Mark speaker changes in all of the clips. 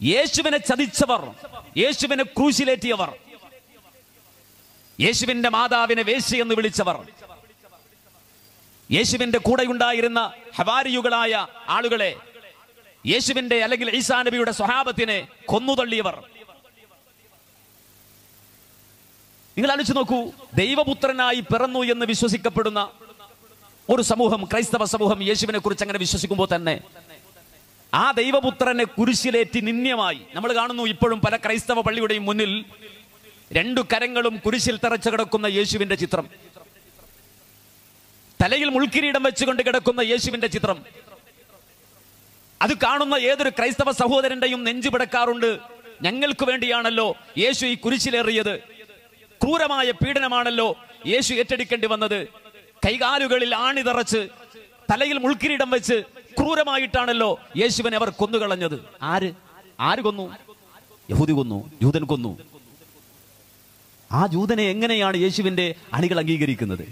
Speaker 1: യേശുവിനെ ചതിച്ചവർ യേശുവിനെ ക്രൂശിലേറ്റിയവർ യേശുവിന്റെ മാതാവിനെ വേശ്യ എന്ന് വിളിച്ചവർ യേശുവിന്റെ കൂടെയുണ്ടായിരുന്ന ഹവാരിയുകളായ ആളുകളെ യേശുവിന്റെ അല്ലെങ്കിൽ ഈസാ നബിയുടെ സ്വഹാബത്തിനെ കൊന്നുതള്ളിയവർ നിങ്ങൾ ആലോചിച്ച് നോക്കൂ ദൈവപുത്രനായി പിറന്നു എന്ന് വിശ്വസിക്കപ്പെടുന്ന ഒരു സമൂഹം ക്രൈസ്തവ സമൂഹം യേശുവിനെ കുറിച്ച് അങ്ങനെ വിശ്വസിക്കുമ്പോൾ തന്നെ ആ ദൈവപുത്രനെ കുരിശിലേറ്റി നിന്യമായി നമ്മൾ കാണുന്നു ഇപ്പോഴും പല ക്രൈസ്തവ പള്ളിയുടെയും മുന്നിൽ രണ്ടു കരങ്ങളും കുരിശിൽ തറച്ചു കിടക്കുന്ന യേശുവിന്റെ ചിത്രം തലയിൽ മുൾക്കിരീടം വെച്ചുകൊണ്ട് കിടക്കുന്ന യേശുവിന്റെ ചിത്രം അത് കാണുന്ന ഏതൊരു ക്രൈസ്തവ സഹോദരന്റെയും നെഞ്ചു പിടക്കാറുണ്ട് ഞങ്ങൾക്ക് വേണ്ടിയാണല്ലോ യേശു ഈ കുരിശിലേറിയത് ക്രൂരമായ പീഡനമാണല്ലോ യേശു ഏറ്റെടുക്കേണ്ടി വന്നത് കൈകാലുകളിൽ ആണിതറച്ച് തലയിൽ മുൾക്കിരീടം വെച്ച് ക്രൂരമായിട്ടാണല്ലോ യേശുവിനെ അവർ കൊന്നുകളഞ്ഞത് ആര് ആര് കൊന്നു യഹൂദി കൊന്നു ജൂതൻ കൊന്നു ആ ജൂതനെ എങ്ങനെയാണ് യേശുവിന്റെ അണികൾ അംഗീകരിക്കുന്നത്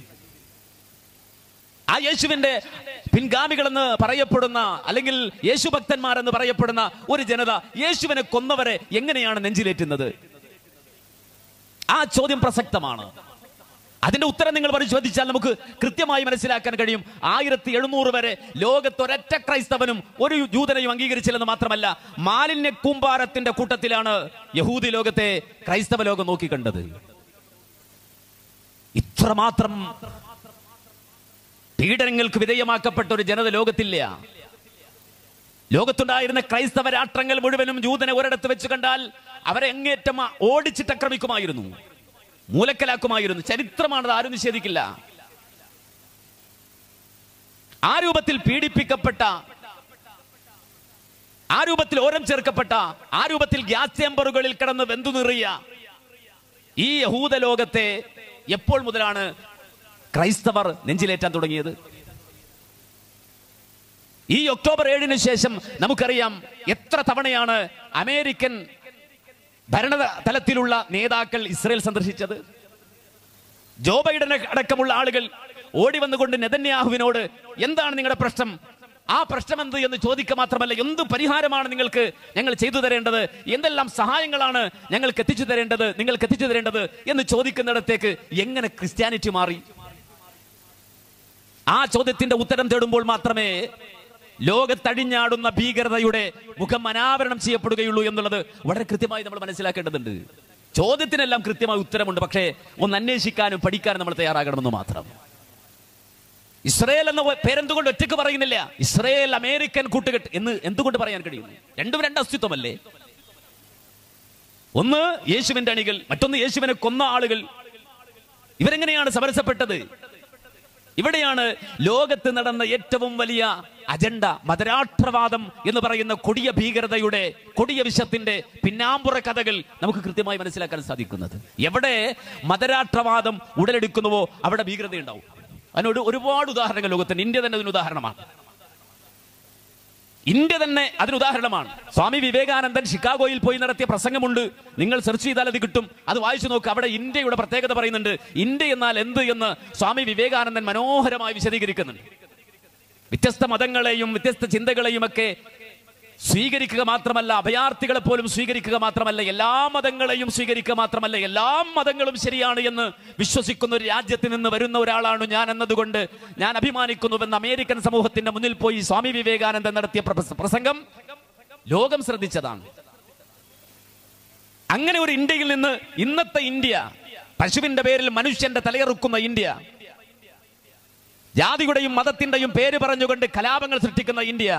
Speaker 1: ആ യേശുവിന്റെ പിൻഗാമികളെന്ന് പറയപ്പെടുന്ന അല്ലെങ്കിൽ യേശു ഭക്തന്മാരെന്ന് പറയപ്പെടുന്ന ഒരു ജനത യേശുവിനെ കൊന്നവരെ എങ്ങനെയാണ് നെഞ്ചിലേറ്റുന്നത് ആ ചോദ്യം പ്രസക്തമാണ് അതിന്റെ ഉത്തരം നിങ്ങൾ പരിശോധിച്ചാൽ നമുക്ക് കൃത്യമായി മനസ്സിലാക്കാൻ കഴിയും ആയിരത്തി എഴുന്നൂറ് വരെ ലോകത്തൊരൊറ്റ ക്രൈസ്തവനും ഒരു ജൂതനെയും അംഗീകരിച്ചില്ലെന്ന് മാത്രമല്ല മാലിന്യ കൂമ്പാരത്തിന്റെ കൂട്ടത്തിലാണ് യഹൂദി ലോകത്തെ ക്രൈസ്തവ ലോകം നോക്കിക്കണ്ടത് ഇത്രമാത്രം പീഡനങ്ങൾക്ക് വിധേയമാക്കപ്പെട്ട ഒരു ജനത ലോകത്തില്ല ലോകത്തുണ്ടായിരുന്ന ക്രൈസ്തവ രാഷ്ട്രങ്ങൾ മുഴുവനും ജൂതനെ ഒരിടത്ത് വെച്ച് കണ്ടാൽ അവരെ അങ്ങേറ്റം ഓടിച്ചിട്ട് ആക്രമിക്കുമായിരുന്നു മൂലക്കലാക്കുമായിരുന്നു ചരിത്രമാണത് ആരും നിഷേധിക്കില്ല ആ രൂപത്തിൽ പീഡിപ്പിക്കപ്പെട്ട ആ രൂപത്തിൽ ഓരം ചേർക്കപ്പെട്ട ആ രൂപത്തിൽ ഗ്യാസ് ചേമ്പറുകളിൽ കിടന്ന് വെന്തു നിറിയ ഈ യഹൂദ ലോകത്തെ എപ്പോൾ മുതലാണ് ക്രൈസ്തവർ നെഞ്ചിലേറ്റാൻ തുടങ്ങിയത് ഈ ഒക്ടോബർ ഏഴിന് ശേഷം നമുക്കറിയാം എത്ര തവണയാണ് അമേരിക്കൻ ഭരണ തലത്തിലുള്ള നേതാക്കൾ ഇസ്രയേൽ സന്ദർശിച്ചത് ജോ ബൈഡൻ അടക്കമുള്ള ആളുകൾ ഓടി വന്നുകൊണ്ട് നെതന്യാഹുവിനോട് എന്താണ് നിങ്ങളുടെ പ്രശ്നം ആ പ്രശ്നം എന്ത് എന്ന് ചോദിക്കുക മാത്രമല്ല എന്ത് പരിഹാരമാണ് നിങ്ങൾക്ക് ഞങ്ങൾ ചെയ്തു തരേണ്ടത് എന്തെല്ലാം സഹായങ്ങളാണ് ഞങ്ങൾക്ക് എത്തിച്ചു തരേണ്ടത് നിങ്ങൾക്ക് എത്തിച്ചു തരേണ്ടത് എന്ന് ചോദിക്കുന്നിടത്തേക്ക് എങ്ങനെ ക്രിസ്ത്യാനിറ്റി മാറി ആ ചോദ്യത്തിന്റെ ഉത്തരം തേടുമ്പോൾ മാത്രമേ ലോകത്തടിഞ്ഞാടുന്ന ഭീകരതയുടെ മുഖം അനാവരണം ചെയ്യപ്പെടുകയുള്ളൂ എന്നുള്ളത് വളരെ കൃത്യമായി നമ്മൾ മനസ്സിലാക്കേണ്ടതുണ്ട് ചോദ്യത്തിനെല്ലാം കൃത്യമായ ഉത്തരമുണ്ട് പക്ഷേ ഒന്ന് അന്വേഷിക്കാനും പഠിക്കാനും നമ്മൾ തയ്യാറാകണമെന്ന് മാത്രം ഇസ്രയേൽ എന്ന പേരെന്തുകൊണ്ട് ഒറ്റയ്ക്ക് പറയുന്നില്ല ഇസ്രയേൽ അമേരിക്കൻ കൂട്ടുകെട്ട് എന്ന് എന്തുകൊണ്ട് പറയാൻ കഴിയുന്നു രണ്ടും രണ്ട് അസ്തിത്വമല്ലേ ഒന്ന് യേശുവിന്റെ അണികൾ മറ്റൊന്ന് യേശുവിനെ കൊന്ന ആളുകൾ ഇവരെങ്ങനെയാണ് സമരസപ്പെട്ടത് ഇവിടെയാണ് ലോകത്ത് നടന്ന ഏറ്റവും വലിയ അജണ്ട മതരാഷ്ട്രവാദം എന്ന് പറയുന്ന കൊടിയ ഭീകരതയുടെ കൊടിയ വിഷത്തിന്റെ പിന്നാമ്പുറ കഥകൾ നമുക്ക് കൃത്യമായി മനസ്സിലാക്കാൻ സാധിക്കുന്നത് എവിടെ മതരാഷ്ട്രവാദം ഉടലെടുക്കുന്നുവോ അവിടെ ഭീകരത ഉണ്ടാവും അതിനോട് ഒരുപാട് ഉദാഹരണങ്ങൾ ലോകത്തിന് ഇന്ത്യ തന്നെ അതിന് ഉദാഹരണമാണ് ഇന്ത്യ തന്നെ അതിന് ഉദാഹരണമാണ് സ്വാമി വിവേകാനന്ദൻ ഷിക്കാഗോയിൽ പോയി നടത്തിയ പ്രസംഗമുണ്ട് നിങ്ങൾ സെർച്ച് ചെയ്താൽ അത് കിട്ടും അത് വായിച്ചു നോക്ക് അവിടെ ഇന്ത്യയുടെ പ്രത്യേകത പറയുന്നുണ്ട് ഇന്ത്യ എന്നാൽ എന്ത് എന്ന് സ്വാമി വിവേകാനന്ദൻ മനോഹരമായി വിശദീകരിക്കുന്നുണ്ട് വ്യത്യസ്ത മതങ്ങളെയും വ്യത്യസ്ത ചിന്തകളെയും ഒക്കെ സ്വീകരിക്കുക മാത്രമല്ല അഭയാർത്ഥികളെ പോലും സ്വീകരിക്കുക മാത്രമല്ല എല്ലാ മതങ്ങളെയും സ്വീകരിക്കുക മാത്രമല്ല എല്ലാ മതങ്ങളും ശരിയാണ് എന്ന് വിശ്വസിക്കുന്ന ഒരു രാജ്യത്ത് നിന്ന് വരുന്ന ഒരാളാണ് ഞാൻ എന്നതുകൊണ്ട് ഞാൻ അഭിമാനിക്കുന്നുവെന്ന് അമേരിക്കൻ സമൂഹത്തിന്റെ മുന്നിൽ പോയി സ്വാമി വിവേകാനന്ദൻ നടത്തിയ പ്രസ- പ്രസംഗം ലോകം ശ്രദ്ധിച്ചതാണ് അങ്ങനെ ഒരു ഇന്ത്യയിൽ നിന്ന് ഇന്നത്തെ ഇന്ത്യ പശുവിന്റെ പേരിൽ മനുഷ്യന്റെ തലയെറുക്കുന്ന ഇന്ത്യ ജാതിയുടെയും മതത്തിന്റെയും പേര് പറഞ്ഞുകൊണ്ട് കലാപങ്ങൾ സൃഷ്ടിക്കുന്ന ഇന്ത്യ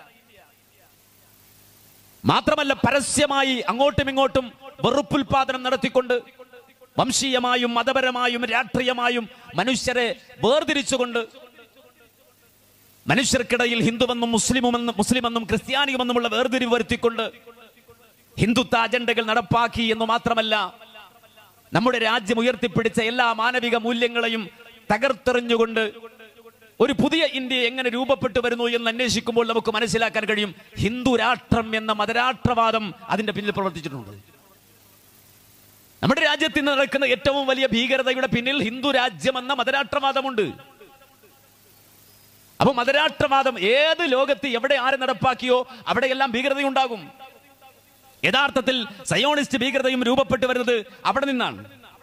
Speaker 1: മാത്രമല്ല പരസ്യമായി അങ്ങോട്ടും ഇങ്ങോട്ടും വെറുപ്പുൽപാദനം നടത്തിക്കൊണ്ട് വംശീയമായും മതപരമായും രാഷ്ട്രീയമായും മനുഷ്യരെ വേർതിരിച്ചുകൊണ്ട് മനുഷ്യർക്കിടയിൽ ഹിന്ദുവെന്നും മുസ്ലിമുമെന്നും മുസ്ലിമെന്നും ക്രിസ്ത്യാനിയുമെന്നുമുള്ള വേർതിരിവ് വരുത്തിക്കൊണ്ട് ഹിന്ദുത്വ അജണ്ടകൾ നടപ്പാക്കി എന്ന് മാത്രമല്ല നമ്മുടെ രാജ്യം ഉയർത്തിപ്പിടിച്ച എല്ലാ മാനവിക മൂല്യങ്ങളെയും തകർത്തെറിഞ്ഞുകൊണ്ട് ഒരു പുതിയ ഇന്ത്യ എങ്ങനെ രൂപപ്പെട്ടു വരുന്നു എന്ന് അന്വേഷിക്കുമ്പോൾ നമുക്ക് മനസ്സിലാക്കാൻ കഴിയും ഹിന്ദു രാഷ്ട്രം എന്ന മതരാഷ്ട്രവാദം അതിന്റെ പിന്നിൽ പ്രവർത്തിച്ചിട്ടുണ്ട് നമ്മുടെ രാജ്യത്ത് ഇന്ന് നടക്കുന്ന ഏറ്റവും വലിയ ഭീകരതയുടെ പിന്നിൽ ഹിന്ദു രാജ്യം എന്ന മതരാഷ്ട്രവാദമുണ്ട് അപ്പൊ മതരാഷ്ട്രവാദം ഏത് ലോകത്ത് എവിടെ ആര് നടപ്പാക്കിയോ അവിടെയെല്ലാം ഭീകരതയുണ്ടാകും യഥാർത്ഥത്തിൽ സയോണിസ്റ്റ് ഭീകരതയും രൂപപ്പെട്ടു വരുന്നത് അവിടെ നിന്നാണ്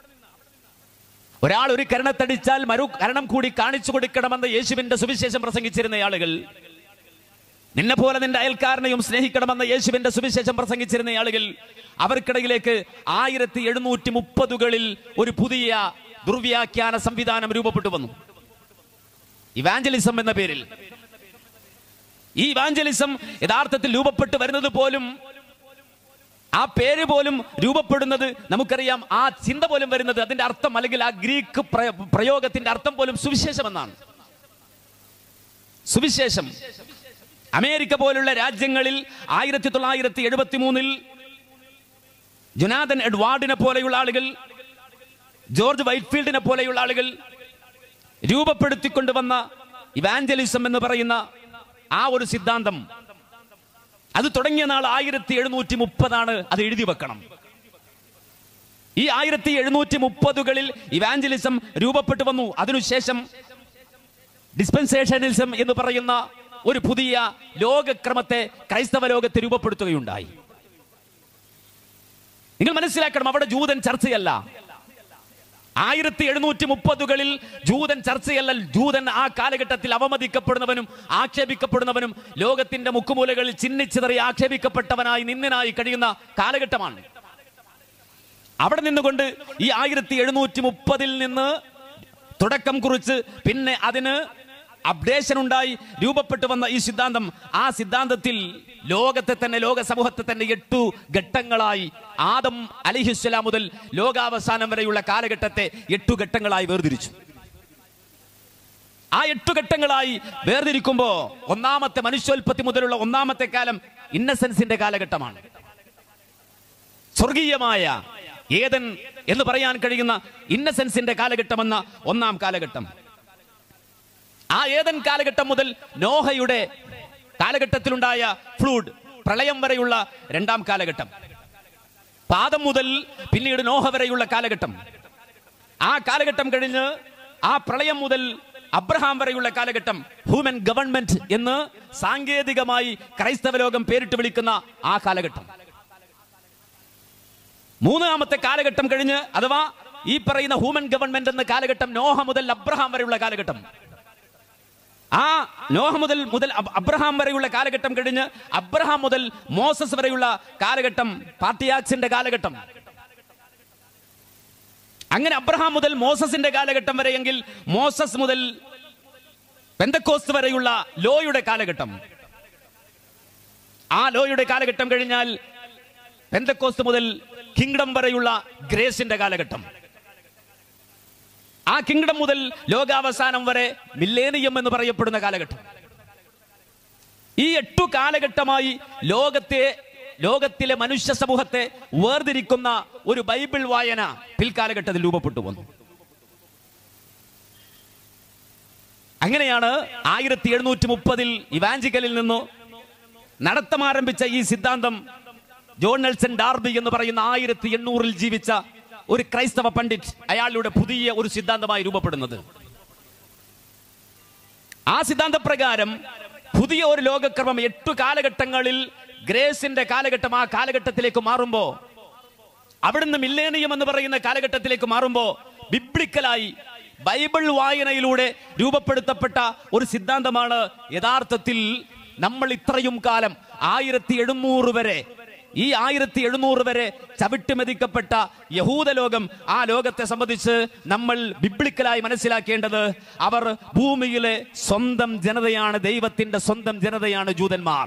Speaker 1: ഒരാൾ ഒരു കരണത്തടിച്ചാൽ മറു കരണം കൂടി കാണിച്ചു കൊടുക്കണമെന്ന് യേശുവിന്റെ സുവിശേഷം പ്രസംഗിച്ചിരുന്ന ആളുകൾ നിന്നെ പോലെ നിന്റെ അയൽക്കാരനെയും സ്നേഹിക്കണമെന്ന് യേശുവിന്റെ സുവിശേഷം പ്രസംഗിച്ചിരുന്ന ആളുകൾ അവർക്കിടയിലേക്ക് ആയിരത്തി എഴുന്നൂറ്റി മുപ്പതുകളിൽ ഒരു പുതിയ ദുർവ്യാഖ്യാന സംവിധാനം രൂപപ്പെട്ടു വന്നു ഇവാഞ്ചലിസം എന്ന പേരിൽ ഈ ഇവാഞ്ചലിസം യഥാർത്ഥത്തിൽ രൂപപ്പെട്ടു വരുന്നത് പോലും ആ പേര് പോലും രൂപപ്പെടുന്നത് നമുക്കറിയാം ആ ചിന്ത പോലും വരുന്നത് അതിന്റെ അർത്ഥം അല്ലെങ്കിൽ ആ ഗ്രീക്ക് പ്ര- പ്രയോഗത്തിന്റെ അർത്ഥം പോലും സുവിശേഷം എന്നാണ് സുവിശേഷം അമേരിക്ക പോലുള്ള രാജ്യങ്ങളിൽ ആയിരത്തി തൊള്ളായിരത്തി എഴുപത്തി മൂന്നിൽ ജുനാഥൻ എഡ്വാർഡിനെ പോലെയുള്ള ആളുകൾ ജോർജ് വൈറ്റ്ഫീൽഡിനെ പോലെയുള്ള ആളുകൾ രൂപപ്പെടുത്തിക്കൊണ്ടുവന്ന ഇവാഞ്ചലിസം എന്ന് പറയുന്ന ആ ഒരു സിദ്ധാന്തം അത് തുടങ്ങിയ നാൾ ആയിരത്തി എഴുന്നൂറ്റി മുപ്പതാണ് അത് എഴുതി വെക്കണം ഈ ആയിരത്തി എഴുന്നൂറ്റി മുപ്പതുകളിൽ ഇവാഞ്ചലിസം രൂപപ്പെട്ടു വന്നു അതിനുശേഷം ഡിസ്പെൻസേഷനിസം എന്ന് പറയുന്ന ഒരു പുതിയ ലോകക്രമത്തെ ക്രൈസ്തവ ലോകത്തെ രൂപപ്പെടുത്തുകയുണ്ടായി നിങ്ങൾ മനസ്സിലാക്കണം അവിടെ ജൂതൻ ചർച്ചയല്ല ആയിരത്തി എഴുന്നൂറ്റി മുപ്പതുകളിൽ ജൂതൻ ചർച്ചയല്ല ജൂതൻ ആ കാലഘട്ടത്തിൽ അവമതിക്കപ്പെടുന്നവനും ആക്ഷേപിക്കപ്പെടുന്നവനും ലോകത്തിന്റെ മുക്കുമൂലകളിൽ ചിന്നിച്ചിതറി ആക്ഷേപിക്കപ്പെട്ടവനായി നിന്നനായി കഴിയുന്ന കാലഘട്ടമാണ് അവിടെ നിന്നുകൊണ്ട് ഈ ആയിരത്തി എഴുന്നൂറ്റി മുപ്പതിൽ നിന്ന് തുടക്കം കുറിച്ച് പിന്നെ അതിന് അപ്ഡേഷൻ ഉണ്ടായി രൂപപ്പെട്ടു വന്ന ഈ സിദ്ധാന്തം ആ സിദ്ധാന്തത്തിൽ ലോകത്തെ തന്നെ ലോക സമൂഹത്തെ തന്നെ എട്ടു ഘട്ടങ്ങളായി ആദം അലിഹിസ്ലാം മുതൽ ലോകാവസാനം വരെയുള്ള കാലഘട്ടത്തെ എട്ടു ഘട്ടങ്ങളായി വേർതിരിച്ചു ആ എട്ടു ഘട്ടങ്ങളായി വേർതിരിക്കുമ്പോ ഒന്നാമത്തെ മനുഷ്യോൽപത്തി മുതലുള്ള ഒന്നാമത്തെ കാലം ഇന്നസെൻസിന്റെ കാലഘട്ടമാണ് സ്വർഗീയമായ ഏതൻ എന്ന് പറയാൻ കഴിയുന്ന ഇന്നസെൻസിന്റെ കാലഘട്ടമെന്ന ഒന്നാം കാലഘട്ടം ആ ഏതൻ കാലഘട്ടം മുതൽ നോഹയുടെ കാലഘട്ടത്തിലുണ്ടായ ഫ്ലൂഡ് പ്രളയം വരെയുള്ള രണ്ടാം കാലഘട്ടം പാദം മുതൽ പിന്നീട് നോഹ വരെയുള്ള കാലഘട്ടം ആ കാലഘട്ടം കഴിഞ്ഞ് ആ പ്രളയം മുതൽ അബ്രഹാം വരെയുള്ള കാലഘട്ടം ഹ്യൂമൻ ഗവൺമെന്റ് എന്ന് സാങ്കേതികമായി ക്രൈസ്തവ ലോകം പേരിട്ട് വിളിക്കുന്ന ആ കാലഘട്ടം മൂന്നാമത്തെ കാലഘട്ടം കഴിഞ്ഞ് അഥവാ ഈ പറയുന്ന ഹ്യൂമൻ ഗവൺമെന്റ് എന്ന കാലഘട്ടം നോഹ മുതൽ അബ്രഹാം വരെയുള്ള കാലഘട്ടം ആ നോഹ മുതൽ മുതൽ അബ് അബ്രഹാം വരെയുള്ള കാലഘട്ടം കഴിഞ്ഞ് അബ്രഹാം മുതൽ മോസസ് വരെയുള്ള കാലഘട്ടം പാർട്ടിയാക്സിന്റെ കാലഘട്ടം അങ്ങനെ അബ്രഹാം മുതൽ മോസസിന്റെ കാലഘട്ടം വരെയെങ്കിൽ മോസസ് മുതൽ പെന്തക്കോസ് വരെയുള്ള ലോയുടെ കാലഘട്ടം ആ ലോയുടെ കാലഘട്ടം കഴിഞ്ഞാൽ പെന്തക്കോസ് മുതൽ കിങ്ഡം വരെയുള്ള ഗ്രേസിന്റെ കാലഘട്ടം ആ കിങ്ഡം മുതൽ ലോകാവസാനം വരെ മില്ലേനിയം എന്ന് പറയപ്പെടുന്ന കാലഘട്ടം ഈ എട്ടു കാലഘട്ടമായി ലോകത്തെ ലോകത്തിലെ മനുഷ്യ സമൂഹത്തെ വേർതിരിക്കുന്ന ഒരു ബൈബിൾ വായന പിൽക്കാലഘട്ടത്തിൽ രൂപപ്പെട്ടു വന്നു അങ്ങനെയാണ് ആയിരത്തി എഴുന്നൂറ്റി മുപ്പതിൽ ഇവാഞ്ചിക്കലിൽ നിന്നു നടത്തം ആരംഭിച്ച ഈ സിദ്ധാന്തം ജോൺ നെൽസൺ ഡാർബി എന്ന് പറയുന്ന ആയിരത്തി എണ്ണൂറിൽ ജീവിച്ച ഒരു ക്രൈസ്തവ പണ്ഡിറ്റ് അയാളുടെ പുതിയ ഒരു സിദ്ധാന്തമായി രൂപപ്പെടുന്നത് ആ സിദ്ധാന്ത പ്രകാരം പുതിയ ഒരു ലോകക്രമം എട്ടു കാലഘട്ടങ്ങളിൽ ഗ്രേസിന്റെ കാലഘട്ടം ആ കാലഘട്ടത്തിലേക്ക് മാറുമ്പോ അവിടുന്ന് മില്ലേനിയം എന്ന് പറയുന്ന കാലഘട്ടത്തിലേക്ക് മാറുമ്പോ ബിബ്ലിക്കലായി ബൈബിൾ വായനയിലൂടെ രൂപപ്പെടുത്തപ്പെട്ട ഒരു സിദ്ധാന്തമാണ് യഥാർത്ഥത്തിൽ നമ്മൾ ഇത്രയും കാലം ആയിരത്തി എഴുന്നൂറ് വരെ ഈ ആയിരത്തി എഴുന്നൂറ് വരെ ചവിട്ടുമെതിക്കപ്പെട്ട യഹൂദ ലോകം ആ ലോകത്തെ സംബന്ധിച്ച് നമ്മൾ ബിബ്ലിക്കലായി മനസ്സിലാക്കേണ്ടത് അവർ ഭൂമിയിലെ സ്വന്തം ജനതയാണ് ദൈവത്തിന്റെ സ്വന്തം ജനതയാണ് ജൂതന്മാർ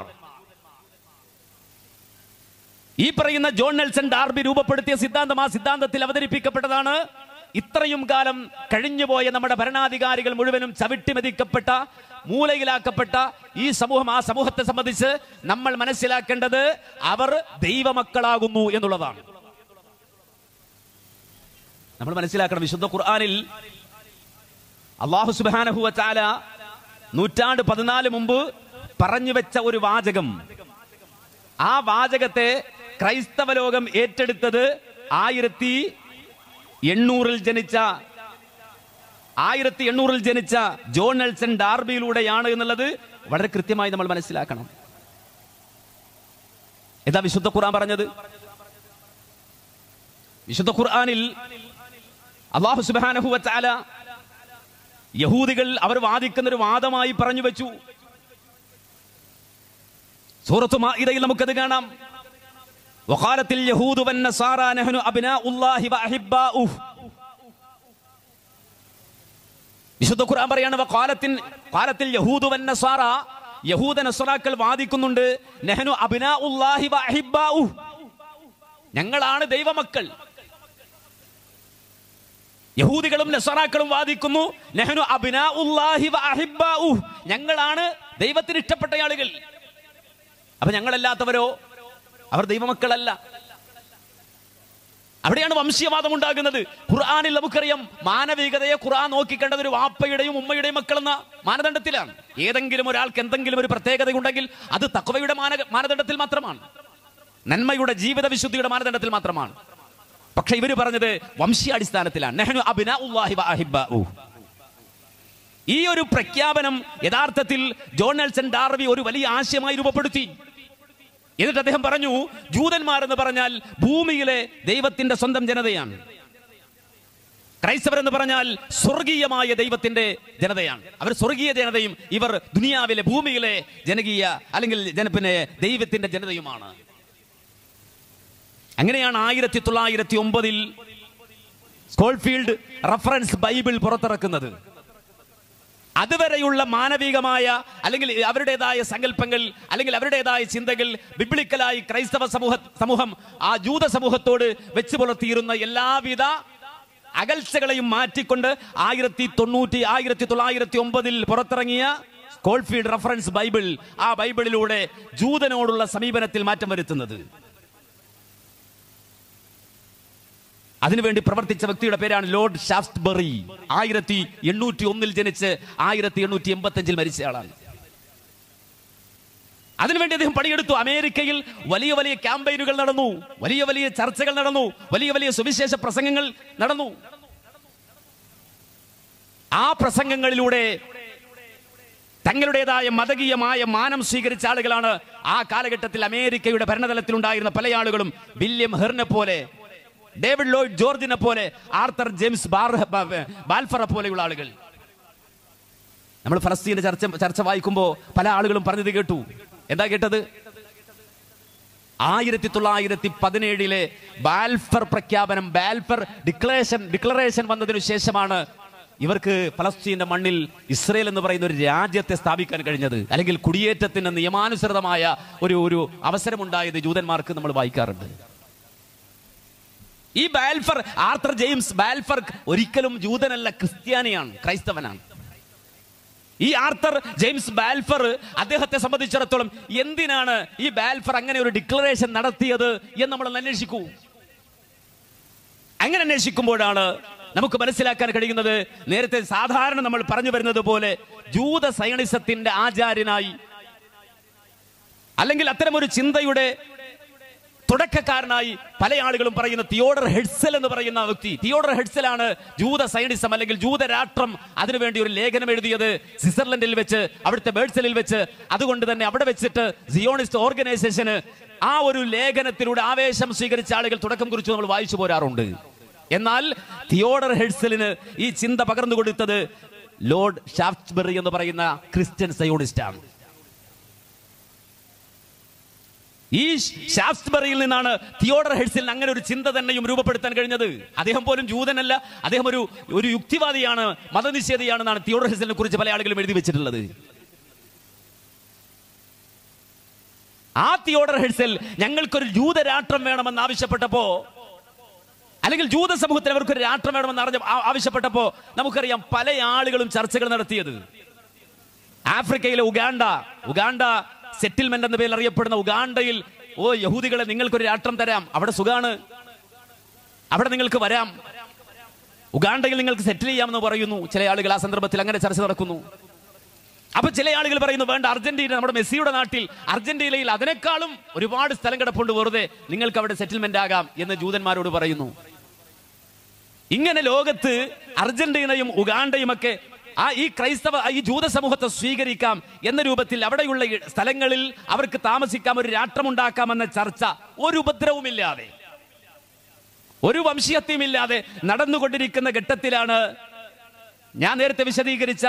Speaker 1: ഈ പറയുന്ന ജോൺ നെൽസൺ ഡാർബി രൂപപ്പെടുത്തിയ സിദ്ധാന്തം ആ സിദ്ധാന്തത്തിൽ അവതരിപ്പിക്കപ്പെട്ടതാണ് ഇത്രയും കാലം കഴിഞ്ഞുപോയ നമ്മുടെ ഭരണാധികാരികൾ മുഴുവനും ചവിട്ടിമെതിക്കപ്പെട്ട മൂലയിലാക്കപ്പെട്ട ഈ സമൂഹം ആ സമൂഹത്തെ സംബന്ധിച്ച് നമ്മൾ മനസ്സിലാക്കേണ്ടത് അവർ ദൈവമക്കളാകുന്നു എന്നുള്ളതാണ് നമ്മൾ മനസ്സിലാക്കണം വിശുദ്ധ ഖുർആനിൽ അള്ളാഹു സുബാനഹുവ ചാല നൂറ്റാണ്ട് പതിനാല് മുമ്പ് പറഞ്ഞു വെച്ച ഒരു വാചകം ആ വാചകത്തെ ക്രൈസ്തവ ലോകം ഏറ്റെടുത്തത് ആയിരത്തി എണ്ണൂറിൽ ജനിച്ച ആയിരത്തി എണ്ണൂറിൽ ജനിച്ച ജോൺ നെൽസൺ ഡാർബിയിലൂടെയാണ് എന്നുള്ളത് വളരെ കൃത്യമായി നമ്മൾ മനസ്സിലാക്കണം എന്താ വിശുദ്ധ ഖുർആൻ പറഞ്ഞത് വിശുദ്ധ ഖുർആനിൽ അള്ളാഹു സുബ്ഹാനഹു വതആല യഹൂദികൾ അവർ വാദിക്കുന്ന ഒരു വാദമായി പറഞ്ഞു വെച്ചു സൂറത്തു മാഇദയിൽ നമുക്കത് കാണാം വഖാലത്തിൽ യഹൂദു വന്നസാറ നഹ്നു അബ്നാഉല്ലാഹി വഅഹിബ്ബാഉഹ് വിശുദ്ധ ഖുർആൻ പറയാണ് വഖാലത്തിൻ ഖാലത്തിൽ യഹൂദു വന്നസാറ യഹൂദ നസ്രാക്കൾ വാദിക്കുന്നുണ്ട് നഹ്നു അബ്നാഉല്ലാഹി വഅഹിബ്ബാഉഹ് ഞങ്ങളാണ് ദൈവമക്കൾ യഹൂദികളും നസറാക്കളും വാദിക്കുന്നു നെഹ്നു അബ്നാഉല്ലാഹി വഅഹിബ്ബാഉഹ് ഞങ്ങളാണ് ദൈവത്തിന് ഇഷ്ടപ്പെട്ട ആളുകൾ അപ്പൊ ഞങ്ങളല്ലാത്തവരോ അവർ ദൈവമക്കളല്ല അവിടെയാണ് വംശീയവാദം ഉണ്ടാകുന്നത് ഖുർആാനിൽ നമുക്കറിയാം മാനവികതയെ ഖുർആൻ നോക്കിക്കേണ്ടത് ഒരു വാപ്പയുടെയും ഉമ്മയുടെയും മക്കളെന്ന മാനദണ്ഡത്തിലാണ് ഏതെങ്കിലും ഒരാൾക്ക് എന്തെങ്കിലും ഒരു പ്രത്യേകത ഉണ്ടെങ്കിൽ അത് തക്വയുടെ മാന മാനദണ്ഡത്തിൽ മാത്രമാണ് നന്മയുടെ ജീവിത വിശുദ്ധിയുടെ മാനദണ്ഡത്തിൽ മാത്രമാണ് പക്ഷെ ഇവര് പറഞ്ഞത് വംശീയാടിസ്ഥാനത്തിലാണ് നെഹ്നു അബ്നാഉല്ലാഹി വഅഹിബ്ബാഉഹ്. ഈ ഒരു പ്രഖ്യാപനം യഥാർത്ഥത്തിൽ ജോൺ നെൽസൺ ഡാർവി ഒരു വലിയ ആശയമായി രൂപപ്പെടുത്തി എന്നിട്ട് അദ്ദേഹം പറഞ്ഞു ജൂതന്മാർ എന്ന് പറഞ്ഞാൽ ഭൂമിയിലെ ദൈവത്തിന്റെ സ്വന്തം ജനതയാണ് ക്രൈസ്തവർ എന്ന് പറഞ്ഞാൽ സ്വർഗീയമായ ദൈവത്തിന്റെ ജനതയാണ് അവർ സ്വർഗീയ ജനതയും ഇവർ ദുനിയാവിലെ ഭൂമിയിലെ ജനകീയ അല്ലെങ്കിൽ ജന പിന്നെ ദൈവത്തിന്റെ ജനതയുമാണ് അങ്ങനെയാണ് ആയിരത്തി തൊള്ളായിരത്തി ഒമ്പതിൽ സ്കോൾഫീൽഡ് റഫറൻസ് ബൈബിൾ പുറത്തിറക്കുന്നത് അതുവരെയുള്ള മാനവികമായ അല്ലെങ്കിൽ അവരുടേതായ സങ്കല്പങ്ങൾ അല്ലെങ്കിൽ അവരുടേതായ ചിന്തകൾ ബിബ്ലിക്കലായി ക്രൈസ്തവ സമൂഹ സമൂഹം ആ ജൂത സമൂഹത്തോട് വെച്ച് പുലർത്തിയിരുന്ന എല്ലാവിധ അകൽച്ചകളെയും മാറ്റിക്കൊണ്ട് ആയിരത്തി തൊണ്ണൂറ്റി ആയിരത്തി തൊള്ളായിരത്തി ഒമ്പതിൽ പുറത്തിറങ്ങിയ സ്കോൾഫീൽഡ് റഫറൻസ് ബൈബിൾ ആ ബൈബിളിലൂടെ ജൂതനോടുള്ള സമീപനത്തിൽ മാറ്റം വരുത്തുന്നത് അതിനുവേണ്ടി പ്രവർത്തിച്ച വ്യക്തിയുടെ പേരാണ് ലോർഡ് ഷാഫ്റ്റ്ബറി ആയിരത്തി എണ്ണൂറ്റി ഒന്നിൽ ജനിച്ച് ആയിരത്തി എണ്ണൂറ്റി എൺപത്തി അഞ്ചിൽ മരിച്ച ആളാണ് അതിനുവേണ്ടി അദ്ദേഹം പണിയെടുത്തു അമേരിക്കയിൽ വലിയ വലിയ ക്യാമ്പയിനുകൾ നടന്നു വലിയ വലിയ ചർച്ചകൾ നടന്നു വലിയ വലിയ സുവിശേഷ പ്രസംഗങ്ങൾ നടന്നു ആ പ്രസംഗങ്ങളിലൂടെ തങ്ങളുടേതായ മതകീയമായ മാനം സ്വീകരിച്ച ആളുകളാണ് ആ കാലഘട്ടത്തിൽ അമേരിക്കയുടെ ഭരണതലത്തിൽ ഉണ്ടായിരുന്ന പല ആളുകളും വില്യം ഹെറിനെ പോലെ ഡേവിഡ് ലോയിഡ് ജോർജിനെ പോലെ ആർത്തർ ജെയിംസ് ബാർ- ബ- ബാൽഫറെ പോലെയുള്ള ആളുകൾ നമ്മൾ ഫലസ്തീന്റെ ചർച്ച ചർച്ച വായിക്കുമ്പോൾ പല ആളുകളും പറഞ്ഞത് കേട്ടു എന്താ കേട്ടത് ആയിരത്തി തൊള്ളായിരത്തി പതിനേഴിലെ ബാൽഫർ പ്രഖ്യാപനം ബാൽഫർ ഡിക്ലറേഷൻ ഡിക്ലറേഷൻ വന്നതിനു ശേഷമാണ് ഇവർക്ക് ഫലസ്തീന്റെ മണ്ണിൽ ഇസ്രയേൽ എന്ന് പറയുന്ന ഒരു രാജ്യത്തെ സ്ഥാപിക്കാൻ കഴിഞ്ഞത് അല്ലെങ്കിൽ കുടിയേറ്റത്തിന് നിയമാനുസൃതമായ ഒരു ഒരു അവസരമുണ്ടായത് ജൂതന്മാർക്ക് നമ്മൾ വായിക്കാറുണ്ട് ഈ ബാൽഫർ ആർത്തർ ജെയിംസ് ബാൽഫർ ഒരിക്കലും ജൂതനല്ല ക്രിസ്ത്യാനിയാണ് ക്രൈസ്തവനാണ് ഈ ആർത്തർ ജെയിംസ് ബാൽഫർ അദ്ദേഹത്തെ സംബന്ധിച്ചിടത്തോളം എന്തിനാണ് ഈ ബാൽഫർ അങ്ങനെ ഒരു ഡിക്ലറേഷൻ നടത്തിയത് എന്ന് നമ്മൾ ഒന്ന് അന്വേഷിക്കൂ അങ്ങനെ അന്വേഷിക്കുമ്പോഴാണ് നമുക്ക് മനസ്സിലാക്കാൻ കഴിയുന്നത് നേരത്തെ സാധാരണ നമ്മൾ പറഞ്ഞു വരുന്നത് പോലെ ജൂത സൈണിസത്തിന്റെ ആചാര്യനായി അല്ലെങ്കിൽ അത്തരമൊരു ചിന്തയുടെ തുടക്കക്കാരനായി പല ആളുകളും പറയുന്ന തിയോഡർ ഹെഡ്സൽ എന്ന് പറയുന്ന വ്യക്തി തിയോഡർ ഹെഡ്സലാണ് ജൂത സൈനിസം അല്ലെങ്കിൽ ജൂതരാഷ്ട്രം അതിനുവേണ്ടി ഒരു ലേഖനം എഴുതിയത് സ്വിറ്റ്സർലൻഡിൽ വെച്ച് അവിടുത്തെ ബേഡ്സലിൽ വെച്ച് അതുകൊണ്ട് തന്നെ അവിടെ വെച്ചിട്ട് സിയോണിസ്റ്റ് ഓർഗനൈസേഷന് ആ ഒരു ലേഖനത്തിലൂടെ ആവേശം സ്വീകരിച്ച ആളുകൾ തുടക്കം കുറിച്ച് നമ്മൾ വായിച്ചു പോരാറുണ്ട് എന്നാൽ തിയോഡർ ഹെഡ്സലിന് ഈ ചിന്ത പകർന്നു കൊടുത്തത് ലോർഡ് ഷാഫ്റ്റ്ബറി എന്ന് പറയുന്ന ക്രിസ്ത്യൻ സയോണിസ്റ്റാണ് ഈ ഷാഫ്റ്റ്ബറിയിൽ നിന്നാണ് തിയോഡർ ഹെഡ്സിൽ അങ്ങനെ ഒരു ചിന്ത തന്നെയും രൂപപ്പെടുത്താൻ കഴിഞ്ഞത് അദ്ദേഹം പോലും ജൂതനല്ല അദ്ദേഹം ഒരു ഒരു യുക്തിവാദിയാണ് മതനിഷേധിയാണെന്നാണ് തിയോഡർ ഹെഡ്സിനെ കുറിച്ച് പല ആളുകളും എഴുതി വെച്ചിട്ടുള്ളത് ആ തിയോഡർ ഹെഡ്സൽ ഞങ്ങൾക്കൊരു ജൂതരാഷ്ട്രം വേണമെന്ന് ആവശ്യപ്പെട്ടപ്പോ അല്ലെങ്കിൽ ജൂത സമൂഹത്തിൽ അവർക്കൊരു രാഷ്ട്രം വേണമെന്ന് അറിഞ്ഞ ആ- ആവശ്യപ്പെട്ടപ്പോ നമുക്കറിയാം പല ആളുകളും ചർച്ചകൾ നടത്തിയത് ആഫ്രിക്കയിലെ ഉഗാണ്ട ഉഗാണ്ട സെറ്റിൽമെന്റ് എന്ന പേരിൽ അറിയപ്പെടുന്ന ഉഗാണ്ടയിൽ ഓ യഹൂദികളെ നിങ്ങൾക്കൊരു രാഷ്ട്രം തരാം അവിടെ സുഖാണ് അവിടെ നിങ്ങൾക്ക് വരാം ഉഗാണ്ടയിൽ നിങ്ങൾക്ക് സെറ്റിൽ ചെയ്യാമെന്ന് പറയുന്നു ചില ആളുകൾ ആ സന്ദർഭത്തിൽ അങ്ങനെ ചർച്ച നടക്കുന്നു അപ്പൊ ചില ആളുകൾ പറയുന്നു വേണ്ട അർജന്റീന നമ്മുടെ മെസ്സിയുടെ നാട്ടിൽ അർജന്റീനയിൽ അതിനേക്കാളും ഒരുപാട് സ്ഥലം കിടപ്പുണ്ട് വെറുതെ നിങ്ങൾക്ക് അവിടെ സെറ്റിൽമെന്റ് ആകാം എന്ന് ജൂതന്മാരോട് പറയുന്നു ഇങ്ങനെ ലോകത്ത് അർജന്റീനയും ഉഗാണ്ടയും ഒക്കെ ആ ഈ ക്രൈസ്തവ ഈ ജൂത സമൂഹത്തെ സ്വീകരിക്കാം എന്ന രൂപത്തിൽ അവിടെയുള്ള ഇ- സ്ഥലങ്ങളിൽ അവർക്ക് താമസിക്കാം ഒരു രാഷ്ട്രമുണ്ടാക്കാമെന്ന ചർച്ച ഒരു ഉപദ്രവമില്ലാതെ ഒരു വംശീയത്വമില്ലാതെ നടന്നുകൊണ്ടിരിക്കുന്ന ഘട്ടത്തിലാണ് ഞാൻ നേരത്തെ വിശദീകരിച്ച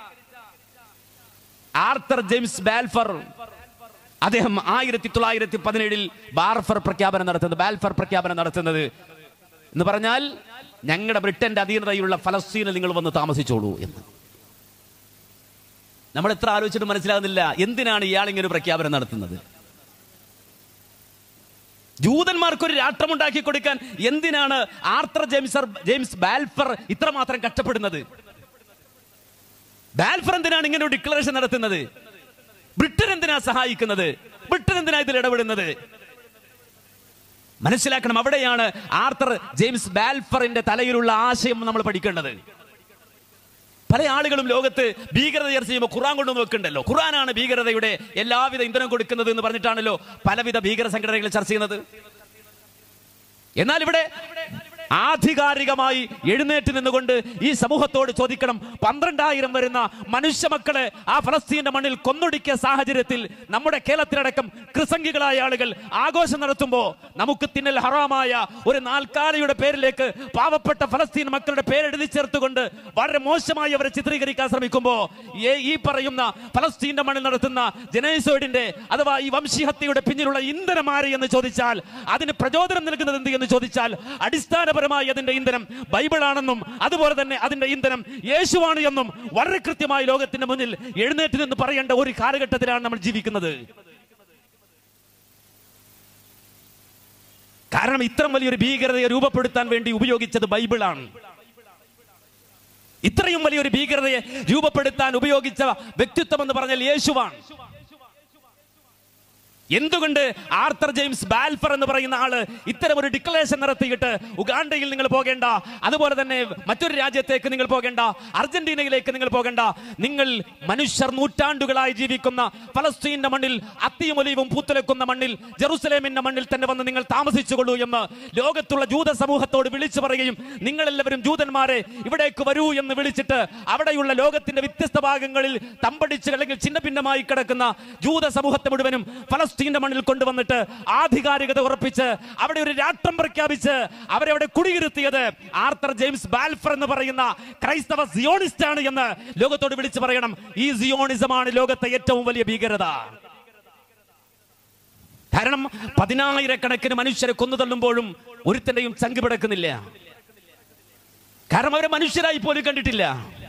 Speaker 1: ആർത്തർ ജെയിംസ് ബാൽഫർ അദ്ദേഹം ആയിരത്തി തൊള്ളായിരത്തി പതിനേഴിൽ ബാർഫർ പ്രഖ്യാപനം നടത്തുന്നത് ബാൽഫർ പ്രഖ്യാപനം നടത്തുന്നത് എന്ന് പറഞ്ഞാൽ ഞങ്ങളുടെ ബ്രിട്ടന്റെ അധീനതയുള്ള ഫലസ്തീനിൽ നിങ്ങൾ വന്ന് താമസിച്ചോളൂ എന്ന് നമ്മൾ എത്ര ആലോചിച്ചിട്ട് മനസ്സിലാകുന്നില്ല എന്തിനാണ് ഇയാൾ ഇങ്ങനെ ഒരു പ്രഖ്യാപനം നടത്തുന്നത് ജൂതന്മാർക്ക് ഒരു രാഷ്ട്രമുണ്ടാക്കി കൊടുക്കാൻ എന്തിനാണ് ആർത്തർ ജെയിംസർ ജെയിംസ് ബാൽഫർ ഇത്രമാത്രം കഷ്ടപ്പെടുന്നത് ബാൽഫർ എന്തിനാണ് ഇങ്ങനെ ഒരു ഡിക്ലറേഷൻ നടത്തുന്നത് ബ്രിട്ടൻ എന്തിനാ സഹായിക്കുന്നത് ബ്രിട്ടൻ എന്തിനാ ഇതിൽ ഇടപെടുന്നത് മനസ്സിലാക്കണം അവിടെയാണ് ആർത്തർ ജെയിംസ് ബാൽഫറിന്റെ തലയിലുള്ള ആശയം നമ്മൾ പഠിക്കേണ്ടത് പല ആളുകളും ലോകത്ത് ഭീകരത ചർച്ച ചെയ്യുമ്പോൾ ഖുറാൻ കൊണ്ട് നോക്കുന്നുണ്ടല്ലോ ഖുറാനാണ് ഭീകരതയുടെ എല്ലാവിധ ഇന്ധനം കൊടുക്കുന്നത് എന്ന് പറഞ്ഞിട്ടാണല്ലോ പലവിധ ഭീകര സംഘടനകൾ ചർച്ച ചെയ്യുന്നത് എന്നാൽ ഇവിടെ ആധികാരികമായി എഴുന്നേറ്റ് നിന്നുകൊണ്ട് ഈ സമൂഹത്തോട് ചോദിക്കണം പന്ത്രണ്ടായിരം വരുന്ന മനുഷ്യ മക്കളെ ആ ഫലസ്തീന്റെ മണ്ണിൽ കൊന്നൊടുക്കിയ സാഹചര്യത്തിൽ നമ്മുടെ കേരളത്തിലടക്കം കൃസംഗികളായ ആളുകൾ ആഘോഷം നടത്തുമ്പോൾ നമുക്ക് തിന്നൽ ഹറാമായ ഒരു നാൽക്കാലിയുടെ പേരിലേക്ക് പാവപ്പെട്ട ഫലസ്തീൻ മക്കളുടെ പേരെഴുതി ചേർത്തുകൊണ്ട് വളരെ മോശമായി അവരെ ചിത്രീകരിക്കാൻ ശ്രമിക്കുമ്പോൾ ഈ പറയുന്ന ഫലസ്തീന്റെ മണ്ണിൽ നടത്തുന്ന ജനൈസോയിഡിന്റെ അഥവാ ഈ വംശീഹത്യയുടെ പിന്നിലുള്ള ഇന്ധനം ആര് എന്ന് ചോദിച്ചാൽ അതിന് പ്രചോദനം നൽകുന്നത് എന്ത് എന്ന് ചോദിച്ചാൽ അടിസ്ഥാനപരമായി അതിന്റെ ഇന്ധനം ബൈബിളാണെന്നും അതുപോലെ തന്നെ അതിന്റെ ഇന്ധനം യേശുവാണ് എന്നും വളരെ കൃത്യമായി ലോകത്തിന്റെ മുന്നിൽ എഴുന്നേറ്റ് നിന്ന് പറയേണ്ട ഒരു കാലഘട്ടത്തിലാണ് നമ്മൾ ജീവിക്കുന്നത് കാരണം ഇത്രയും വലിയൊരു ഭീകരതയെ രൂപപ്പെടുത്താൻ വേണ്ടി ഉപയോഗിച്ചത് ബൈബിളാണ് ഇത്രയും വലിയൊരു ഭീകരതയെ രൂപപ്പെടുത്താൻ ഉപയോഗിച്ച വ്യക്തിത്വം എന്ന് പറഞ്ഞാൽ യേശുവാണ് എന്തുകൊണ്ട് ആർത്തർ ജെയിംസ് ബാൽഫർ എന്ന് പറയുന്ന ആള് ഇത്തരം ഒരു ഡിക്ലറേഷൻ നടത്തിയിട്ട് ഉഗാണ്ടയിൽ നിങ്ങൾ പോകേണ്ട അതുപോലെ തന്നെ മറ്റൊരു രാജ്യത്തേക്ക് നിങ്ങൾ പോകേണ്ട അർജന്റീനയിലേക്ക് നിങ്ങൾ പോകേണ്ട നിങ്ങൾ മനുഷ്യർ നൂറ്റാണ്ടുകളായി ജീവിക്കുന്ന ഫലസ്തീന്റെ മണ്ണിൽ അത്തിയുമൊലിവും പൂത്തുലക്കുന്ന മണ്ണിൽ ജെറുസലേമിന്റെ മണ്ണിൽ തന്നെ വന്ന് നിങ്ങൾ താമസിച്ചുകൊള്ളൂ എന്ന് ലോകത്തുള്ള ജൂത സമൂഹത്തോട് വിളിച്ചു പറയുകയും നിങ്ങളെല്ലാവരും ജൂതന്മാരെ ഇവിടേക്ക് വരൂ എന്ന് വിളിച്ചിട്ട് അവിടെയുള്ള ലോകത്തിന്റെ വ്യത്യസ്ത ഭാഗങ്ങളിൽ തമ്പടിച്ച് അല്ലെങ്കിൽ ചിന്ന ഭിന്നമായി കിടക്കുന്ന ജൂത സമൂഹത്തെ മുഴുവനും ഫലസ്തീന്റെ മണ്ണിൽ കൊണ്ടുവന്നിട്ട് ആധികാരികത ഉറപ്പിച്ച് അവിടെ ഒരു രാഷ്ട്രം പ്രഖ്യാപിച്ച് അവരെ അവിടെ കുടിയിരുത്തിയത് ആർത്തർ ജെയിംസ് ബാൽഫർ എന്ന് പറയുന്ന ക്രൈസ്തവ സിയോണിസ്റ്റ് ആണ് എന്ന് ലോകത്തോട് വിളിച്ചു പറയണം ഈ സിയോണിസമാണ് ലോകത്തെ ഏറ്റവും വലിയ ഭീകരത കാരണം പതിനായിരക്കണക്കിന് മനുഷ്യരെ കൊന്നു തള്ളുമ്പോഴും ഒരുത്തന്റെയും ചങ്ക് പിടക്കുന്നില്ല കാരണം അവരെ മനുഷ്യരായി പോലും കണ്ടിട്ടില്ല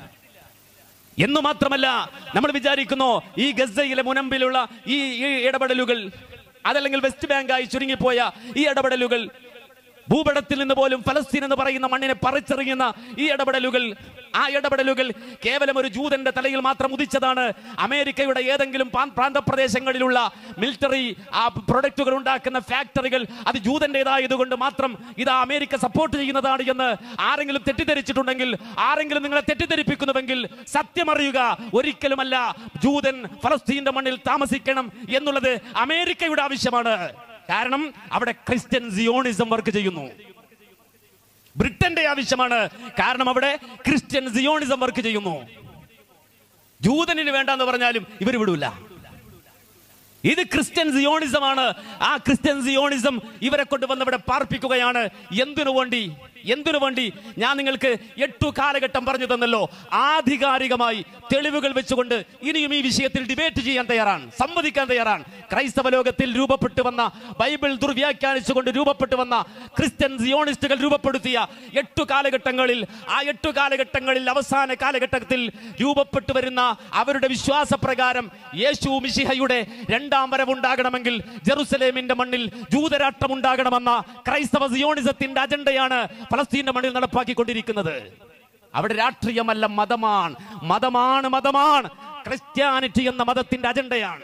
Speaker 1: എന്ന് മാത്രമല്ല നമ്മൾ വിചാരിക്കുന്നു ഈ ഗസയിലെ മുനമ്പിലുള്ള ഈ ഈ ഇടപെടലുകൾ അതല്ലെങ്കിൽ വെസ്റ്റ് ബാങ്കായി ചുരുങ്ങിപ്പോയ ഈ ഇടപെടലുകൾ ഭൂപടത്തിൽ നിന്ന് പോലും ഫലസ്തീൻ എന്ന് പറയുന്ന മണ്ണിനെ പറിച്ചെറിയുന്ന ഈ ഇടപെടലുകൾ ആ ഇടപെടലുകൾ കേവലം ഒരു ജൂതന്റെ തലയിൽ മാത്രം ഉദിച്ചതാണ് അമേരിക്കയുടെ ഏതെങ്കിലും പാ- പ്രാന്തപ്രദേശങ്ങളിലുള്ള മിലിറ്ററി ആ പ്രൊഡക്റ്റുകൾ ഉണ്ടാക്കുന്ന ഫാക്ടറികൾ അത് ജൂതന്റേതായതുകൊണ്ട് മാത്രം ഇത് അമേരിക്ക സപ്പോർട്ട് ചെയ്യുന്നതാണ് എന്ന് ആരെങ്കിലും തെറ്റിദ്ധരിച്ചിട്ടുണ്ടെങ്കിൽ ആരെങ്കിലും നിങ്ങളെ തെറ്റിദ്ധരിപ്പിക്കുന്നുവെങ്കിൽ സത്യമറിയുക ഒരിക്കലുമല്ല ജൂതൻ ഫലസ്തീന്റെ മണ്ണിൽ താമസിക്കണം എന്നുള്ളത് അമേരിക്കയുടെ ആവശ്യമാണ് കാരണം അവിടെ ക്രിസ്ത്യൻ സിയോണിസം വർക്ക് ചെയ്യുന്നു ബ്രിട്ടന്റെ ആവശ്യമാണ് കാരണം അവിടെ ക്രിസ്ത്യൻ സിയോണിസം വർക്ക് ചെയ്യുന്നു ജൂതനിന് വേണ്ടെന്ന് പറഞ്ഞാലും ഇവർ വിടൂല ഇത് ക്രിസ്ത്യൻ സിയോണിസമാണ് ആ ക്രിസ്ത്യൻ സിയോണിസം ഇവരെ കൊണ്ടുവന്ന് ഇവിടെ പാർപ്പിക്കുകയാണ് എന്തിനു വേണ്ടി എന്തിനു വേണ്ടി ഞാൻ നിങ്ങൾക്ക് എട്ടു കാലഘട്ടം പറഞ്ഞു തന്നല്ലോ ആധികാരികമായി തെളിവുകൾ വെച്ചുകൊണ്ട് ഇനിയും ഈ വിഷയത്തിൽ ഡിബേറ്റ് ചെയ്യാൻ തയ്യാറാണ് സമ്മതിക്കാൻ തയ്യാറാണ് ക്രൈസ്തവ ലോകത്തിൽ രൂപപ്പെട്ടു വന്ന ബൈബിൾ ദുർവ്യാഖ്യാനിച്ചുകൊണ്ട് രൂപപ്പെട്ടു വന്ന ക്രിസ്ത്യൻ സിയോണിസ്റ്റുകൾ രൂപപ്പെടുത്തിയ എട്ടു കാലഘട്ടങ്ങളിൽ ആ എട്ടു കാലഘട്ടങ്ങളിൽ അവസാന കാലഘട്ടത്തിൽ രൂപപ്പെട്ടു വരുന്ന അവരുടെ വിശ്വാസപ്രകാരം യേശു മിശിഹയുടെ രണ്ടാം വരവുണ്ടാകണമെങ്കിൽ ജെറുസലേമിന്റെ മണ്ണിൽ ജൂതരാഷ്ട്രം ഉണ്ടാകണമെന്ന ക്രൈസ്തവ സിയോണിസത്തിന്റെ അജണ്ടയാണ് ഫലസ്തീന്റെ മണ്ണിൽ നടപ്പാക്കിക്കൊണ്ടിരിക്കുന്നത് അവിടെ രാഷ്ട്രീയമല്ല മതമാണ് മതമാണ് മതമാണ് ക്രിസ്ത്യാനിറ്റി എന്ന മതത്തിന്റെ അജണ്ടയാണ്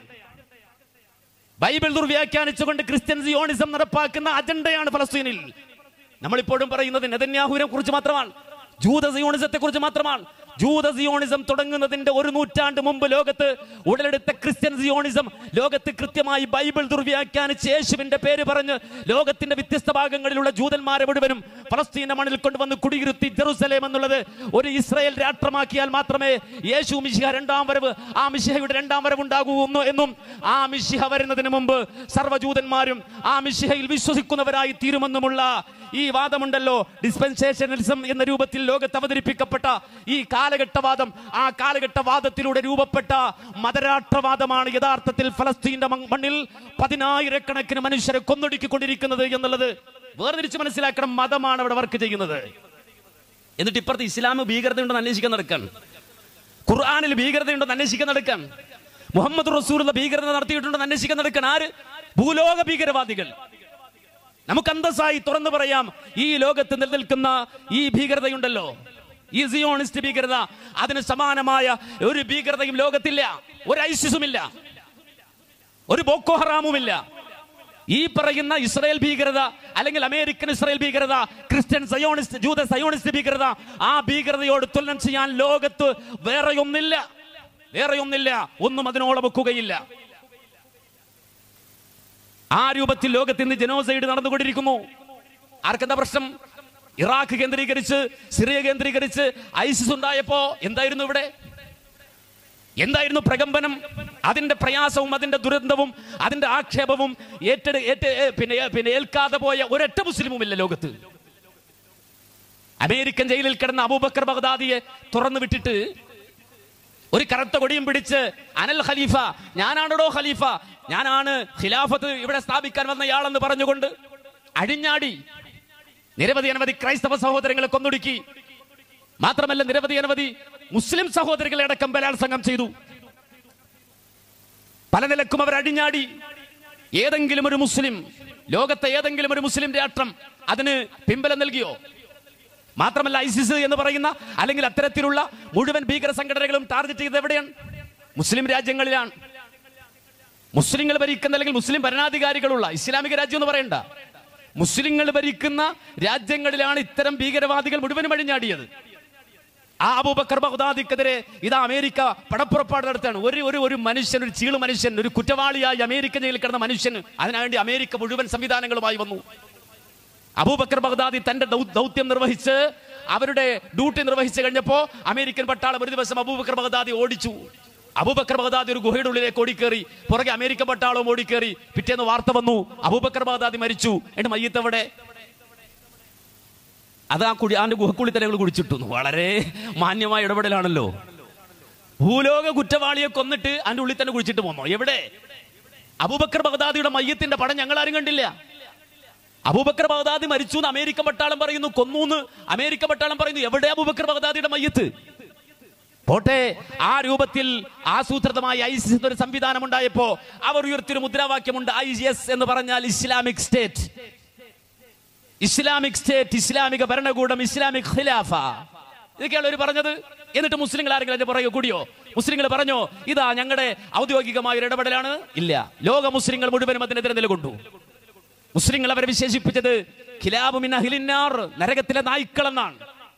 Speaker 1: ബൈബിൾ ദുർവ്യാഖ്യാനിച്ചുകൊണ്ട് ക്രിസ്ത്യൻ സിയോണിസം നടപ്പാക്കുന്ന അജണ്ടയാണ് ഫലസ്തീനിൽ നമ്മളിപ്പോഴും പറയുന്നത് നെതന്യാഹുവിനെ കുറിച്ച് മാത്രമാണ് ജൂത സിയോണിസത്തെ കുറിച്ച് മാത്രമാണ് ജൂത സിയോണിസം തുടങ്ങുന്നതിന്റെ ഒരു നൂറ്റാണ്ട് മുമ്പ് ലോകത്ത് ഉടലെടുത്ത ക്രിസ്ത്യൻ സിയോണിസം ലോകത്ത് കൃത്യമായി ബൈബിൾ ദുർവ്യാഖ്യാനിച്ച് യേശുവിന്റെ പേര് പറഞ്ഞ് ലോകത്തിന്റെ വ്യത്യസ്ത ഭാഗങ്ങളിലുള്ള ജൂതന്മാരെ മുഴുവനും ഫലസ്തീന്റെ മണ്ണിൽ കൊണ്ടുവന്ന് കുടിയിരുത്തി ജെറുസലേം എന്നുള്ളത് ഒരു ഇസ്രായേൽ രാഷ്ട്രമാക്കിയാൽ മാത്രമേ യേശു മിശിഹ രണ്ടാം വരവ് ആ മിശിഹയുടെ രണ്ടാം വരവ് ഉണ്ടാകൂ എന്ന് എന്നും ആ മിശിഹ വരുന്നതിന് മുമ്പ് സർവ്വജൂതന്മാരും ആ മിശിഹയിൽ വിശ്വസിക്കുന്നവരായി തീരുമെന്നുമുള്ള ഈ വാദമുണ്ടല്ലോ ഡിസ്പെൻസേഷനലിസം എന്ന രൂപത്തിൽ ലോകത്ത് അവതരിപ്പിക്കപ്പെട്ട ഈ കാലഘട്ടവാദം ആ കാലഘട്ടവാദത്തിലൂടെ രൂപപ്പെട്ട മതരാഷ്ട്രവാദമാണ് യഥാർത്ഥത്തിൽ ഫലസ്തീന്റെ മ- മണ്ണിൽ പതിനായിരക്കണക്കിന് മനുഷ്യരെ കൊന്നൊടുക്കിക്കൊണ്ടിരിക്കുന്നത് എന്നുള്ളത് വേർതിരിച്ച് മനസ്സിലാക്കണം മതമാണ് അവിടെ വർക്ക് ചെയ്യുന്നത് എന്നിട്ട് ഇപ്പുറത്ത് ഇസ്ലാം ഭീകരതയുണ്ടെന്ന് അന്വേഷിക്കാൻ നടക്കാൻ ഖുർആാനിൽ ഭീകരതയുണ്ടെന്ന് അന്വേഷിക്കാൻ നടക്കാൻ മുഹമ്മദ് റസൂലുള്ള ഭീകരത നടത്തിയിട്ടുണ്ടെന്ന് അന്വേഷിക്കാൻ നടക്കാൻ ആര് ഭൂലോക ഭീകരവാദികൾ നമുക്ക് അന്തസ്സായി തുറന്നു പറയാം ഈ ലോകത്ത് നിലനിൽക്കുന്ന ഈ ഭീകരതയുണ്ടല്ലോ ഈ സിയോണിസ്റ്റ് ഭീകരത അതിന് സമാനമായ ഒരു ഭീകരതയും ലോകത്തില്ല ഒരു ഐസിസുമില്ല ഒരു ബോക്കോ ഹറാമുമില്ല ഈ പറയുന്ന ഇസ്രായേൽ ഭീകരത അല്ലെങ്കിൽ അമേരിക്കൻ ഇസ്രായേൽ ഭീകരത ക്രിസ്ത്യൻ സയോണിസ്റ്റ് ജൂത സയോണിസ്റ്റ് ഭീകരത ആ ഭീകരതയോട് തുലനം ചെയ്യാൻ ലോകത്ത് വേറെ ഒന്നില്ല വേറെ ഒന്നില്ല ഒന്നും അതിനോളം വെക്കുകയില്ല ആ രൂപത്തിൽ ലോകത്ത് ഇന്ന് ജനോസൈഡ് നടന്നുകൊണ്ടിരിക്കുന്നു ആർക്കെന്താ പ്രശ്നം ഇറാഖ് കേന്ദ്രീകരിച്ച് സിറിയ കേന്ദ്രീകരിച്ച് ഐസിസ് ഉണ്ടായപ്പോ എന്തായിരുന്നു ഇവിടെ എന്തായിരുന്നു പ്രകമ്പനം അതിന്റെ പ്രയാസവും അതിന്റെ ദുരന്തവും അതിന്റെ ആക്ഷേപവും ഏറ്റെടു ഏറ്റ ഏ, പിന്നെ ഏ, പിന്നെ ഏൽക്കാതെ പോയ ഒരൊറ്റ മുസ്ലിമും ഇല്ല ലോകത്ത് അമേരിക്കൻ ജയിലിൽ കിടന്ന അബൂബക്കർ ബഗ്ദാദിയെ തുറന്നു വിട്ടിട്ട് ഒരു കറുത്ത കൊടിയും പിടിച്ച് അനൽ ഖലീഫ ഞാനാണോ ഖലീഫ ഞാനാണ് ഖിലാഫത്ത് ഇവിടെ സ്ഥാപിക്കാൻ വന്നയാളെന്ന് പറഞ്ഞുകൊണ്ട് അഴിഞ്ഞാടി നിരവധി അനവധി ക്രൈസ്തവ സഹോദരങ്ങളെ കൊന്നൊടുക്കി മാത്രമല്ല നിരവധി അനവധി മുസ്ലിം സഹോദരികളെ അടക്കം ബലാത്സംഗം ചെയ്തു പല നിലക്കും അവർ അടിഞ്ഞാടി ഏതെങ്കിലും ഒരു മുസ്ലിം ലോകത്തെ ഏതെങ്കിലും ഒരു മുസ്ലിം രാഷ്ട്രം അതിന് പിൻബലം നൽകിയോ മാത്രമല്ല ഐസിസ് എന്ന് പറയുന്ന അല്ലെങ്കിൽ അത്തരത്തിലുള്ള മുഴുവൻ ഭീകര സംഘടനകളും ടാർഗറ്റ് ചെയ്തത് എവിടെയാണ് മുസ്ലിം രാജ്യങ്ങളിലാണ് മുസ്ലിങ്ങൾ ഭരിക്കുന്ന അല്ലെങ്കിൽ മുസ്ലിം ഭരണാധികാരികളുള്ള ഇസ്ലാമിക രാജ്യം എന്ന് പറയണ്ട മുസ്ലിങ്ങൾ ഭരിക്കുന്ന രാജ്യങ്ങളിലാണ് ഇത്തരം ഭീകരവാദികൾ മുഴുവനും അഴിഞ്ഞാടിയത് ആ അബൂബക്കർ ബഗ്ദാദിക്കെതിരെ ഇതാ അമേരിക്ക പടപ്പുറപ്പാട് നടത്താണ് ഒരു ഒരു ഒരു മനുഷ്യൻ ഒരു ചീള് മനുഷ്യൻ ഒരു കുറ്റവാളിയായി അമേരിക്ക ജയിലിൽ കിടന്ന മനുഷ്യൻ അതിനുവേണ്ടി അമേരിക്ക മുഴുവൻ സംവിധാനങ്ങളുമായി വന്നു അബൂബക്കർ ബഗ്ദാദി തന്റെ ദൗ- ദൗത്യം നിർവഹിച്ച് അവരുടെ ഡ്യൂട്ടി നിർവഹിച്ചു കഴിഞ്ഞപ്പോ അമേരിക്കൻ പട്ടാളം ഒരു ദിവസം അബൂബക്കർ ബഗ്ദാദി ഓടിച്ചു അബൂബക്കർ ബഗ്ദാദി ഒരു ഗുഹയുടെ ഉള്ളിലേക്ക് ഓടിക്കേറി പുറകെ അമേരിക്കൻ പട്ടാളവും ഓടിക്കേറി പിറ്റേന്ന് വാർത്ത വന്നു അബൂബക്കർ ബഗ്ദാദി മരിച്ചു എന്നിട്ട് മയ്യത്ത് എവിടെ അത് ആ കുടി ആന്റെ ഗുഹക്കുള്ളി തന്നെ ഞങ്ങൾ കുടിച്ചിട്ടു വളരെ മാന്യമായ ഇടപെടലാണല്ലോ ഭൂലോക കുറ്റവാളിയെ കൊന്നിട്ട് അതിന്റെ ഉള്ളിൽ തന്നെ കുഴിച്ചിട്ട് പോന്നോ എവിടെ അബൂബക്കർ ബഗ്ദാദിയുടെ മയ്യത്തിന്റെ പടം ഞങ്ങൾ ആരും കണ്ടില്ല അബൂബക്കർ ബഗ്ദാദി മരിച്ചു എന്ന് അമേരിക്കൻ പട്ടാളം പറയുന്നു കൊന്നു എന്ന് അമേരിക്കൻ പട്ടാളം പറയുന്നു എവിടെ അബൂബക്കർ ബഗ്ദാദിയുടെ മയ്യത്ത് പോട്ടെ ആ രൂപത്തിൽ ആസൂത്രിതമായ ഐസിസ് എന്നൊരു സംവിധാനം ഉണ്ടായപ്പോ അവർ ഉയർത്തിയൊരു മുദ്രാവാക്യമുണ്ട് ഐ എസ് എന്ന് പറഞ്ഞാൽ ഇസ്ലാമിക് സ്റ്റേറ്റ് ഇസ്ലാമിക് സ്റ്റേറ്റ് ഇസ്ലാമിക ഭരണകൂടം ഇസ്ലാമിക് ഖിലാഫ ഇതൊക്കെയാണ് അവർ പറഞ്ഞത് എന്നിട്ട് മുസ്ലിങ്ങൾ ആരെങ്കിലും അതിന്റെ പുറകെ കൂടിയോ മുസ്ലിങ്ങൾ പറഞ്ഞോ ഇതാ ഞങ്ങളുടെ ഔദ്യോഗികമായ ഒരു ഇടപെടലാണ് ഇല്ല ലോക മുസ്ലിങ്ങൾ മുഴുവനും അതിനെതിരെ നിലകൊണ്ടു മുസ്ലിങ്ങൾ അവരെ വിശേഷിപ്പിച്ചത് ഖിലാബുമിൻ അഹ്ലിന്നാർ നരകത്തിലെ നായ്ക്കളെന്നാണ്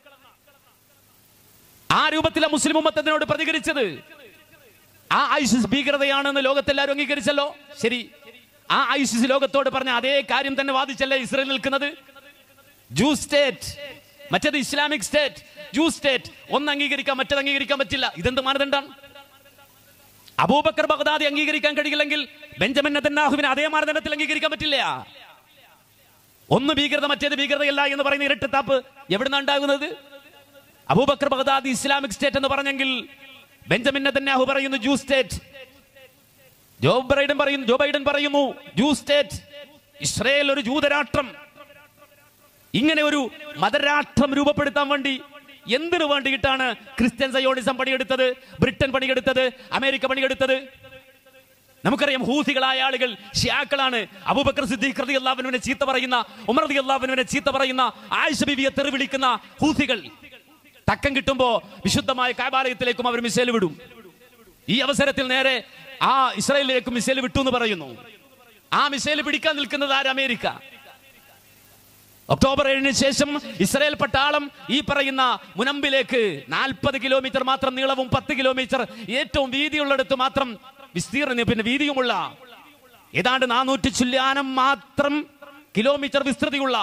Speaker 1: ആ രൂപത്തിലെ മുസ്ലിം ഉമ്മത്ത് അതിനോട് പ്രതികരിച്ചത് ആ ഐസിസ് ഭീകരതയാണെന്ന് ലോകത്തെല്ലാവരും അംഗീകരിച്ചല്ലോ ശരി ആ ഐസിസ് ലോകത്തോട് പറഞ്ഞ അതേ കാര്യം തന്നെ വാദിച്ചല്ലേ ഇസ്രയേൽ നിൽക്കുന്നത് ജൂ സ്റ്റേറ്റ് മറ്റേത് ഇസ്ലാമിക് സ്റ്റേറ്റ് ജൂ സ്റ്റേറ്റ് ഒന്ന് അംഗീകരിക്കാൻ മറ്റേത് അംഗീകരിക്കാൻ പറ്റില്ല ഇതെന്ത് മാനദണ്ഡാണ് അബൂബക്കർ ബഗ്ദാദി അംഗീകരിക്കാൻ കഴിയില്ലെങ്കിൽ ബെഞ്ചമിൻ നെതന്യാഹുവിനെ അതേ മാനദണ്ഡത്തിൽ അംഗീകരിക്കാൻ പറ്റില്ല ഒന്ന് ഭീകരത മറ്റേത് ഭീകരതയല്ല എന്ന് പറയുന്ന ഇരട്ടത്താപ്പ് എവിടുന്നാ ഉണ്ടാകുന്നത് അബൂബക്കർ ബഗ്ദാദി ഇസ്ലാമിക് സ്റ്റേറ്റ് എന്ന് പറഞ്ഞെങ്കിൽ ബെഞ്ചമിൻ നെതന്യാഹു പറയുന്നു ജൂ സ്റ്റേറ്റ് ജോ ബൈഡൻ പറയുന്നു ജോ ബൈഡൻ പറയുന്നു ജൂ സ്റ്റേറ്റ് ഇസ്രയേൽ ഒരു ജൂതരാഷ്ട്രം ഇങ്ങനെ ഒരു മതരാഷ്ട്രം രൂപപ്പെടുത്താൻ വേണ്ടി എന്തിനു വേണ്ടിയിട്ടാണ് ക്രിസ്ത്യൻ സയോണിസം പണിയെടുത്തത് ബ്രിട്ടൻ പണിയെടുത്തത് അമേരിക്ക പണിയെടുത്തത് നമുക്കറിയാം ഹൂസികളായ ആളുകൾ ഷിയാക്കളാണ് അബൂബക്കർ സിദ്ദീഖ് റതി അള്ളാഹുവിനെ ചീത്ത പറയുന്ന ഉമർ റതി അള്ളാഹുവിനെ ചീത്ത പറയുന്ന ആയിഷ ബിവിയെ തെറി വിളിക്കുന്ന ഹൂസികൾ തക്കം കിട്ടുമ്പോ വിശുദ്ധമായ കാബാലയത്തിലേക്കും അവർ മിസൈൽ വിടും ഈ അവസരത്തിൽ നേരെ ആ ഇസ്രായേലിലേക്ക് മിസൈൽ വിട്ടു എന്ന് പറയുന്നു ആ മിസൈൽ പിടിക്കാൻ നിൽക്കുന്നത് ആര് അമേരിക്ക ഒക്ടോബർ ഏഴിന് ശേഷം ഇസ്രായേൽ പട്ടാളം ഈ പറയുന്ന മുനമ്പിലേക്ക് നാൽപ്പത് കിലോമീറ്റർ മാത്രം നീളവും പത്ത് കിലോമീറ്റർ ഏറ്റവും വീതിയുള്ളിടത്ത് മാത്രം വിസ്തീർണ പിന്നെ വീതിയുമുള്ള ഏതാണ്ട് നാനൂറ്റി ചില്ലാനം മാത്രം കിലോമീറ്റർ വിസ്തൃതിയുള്ള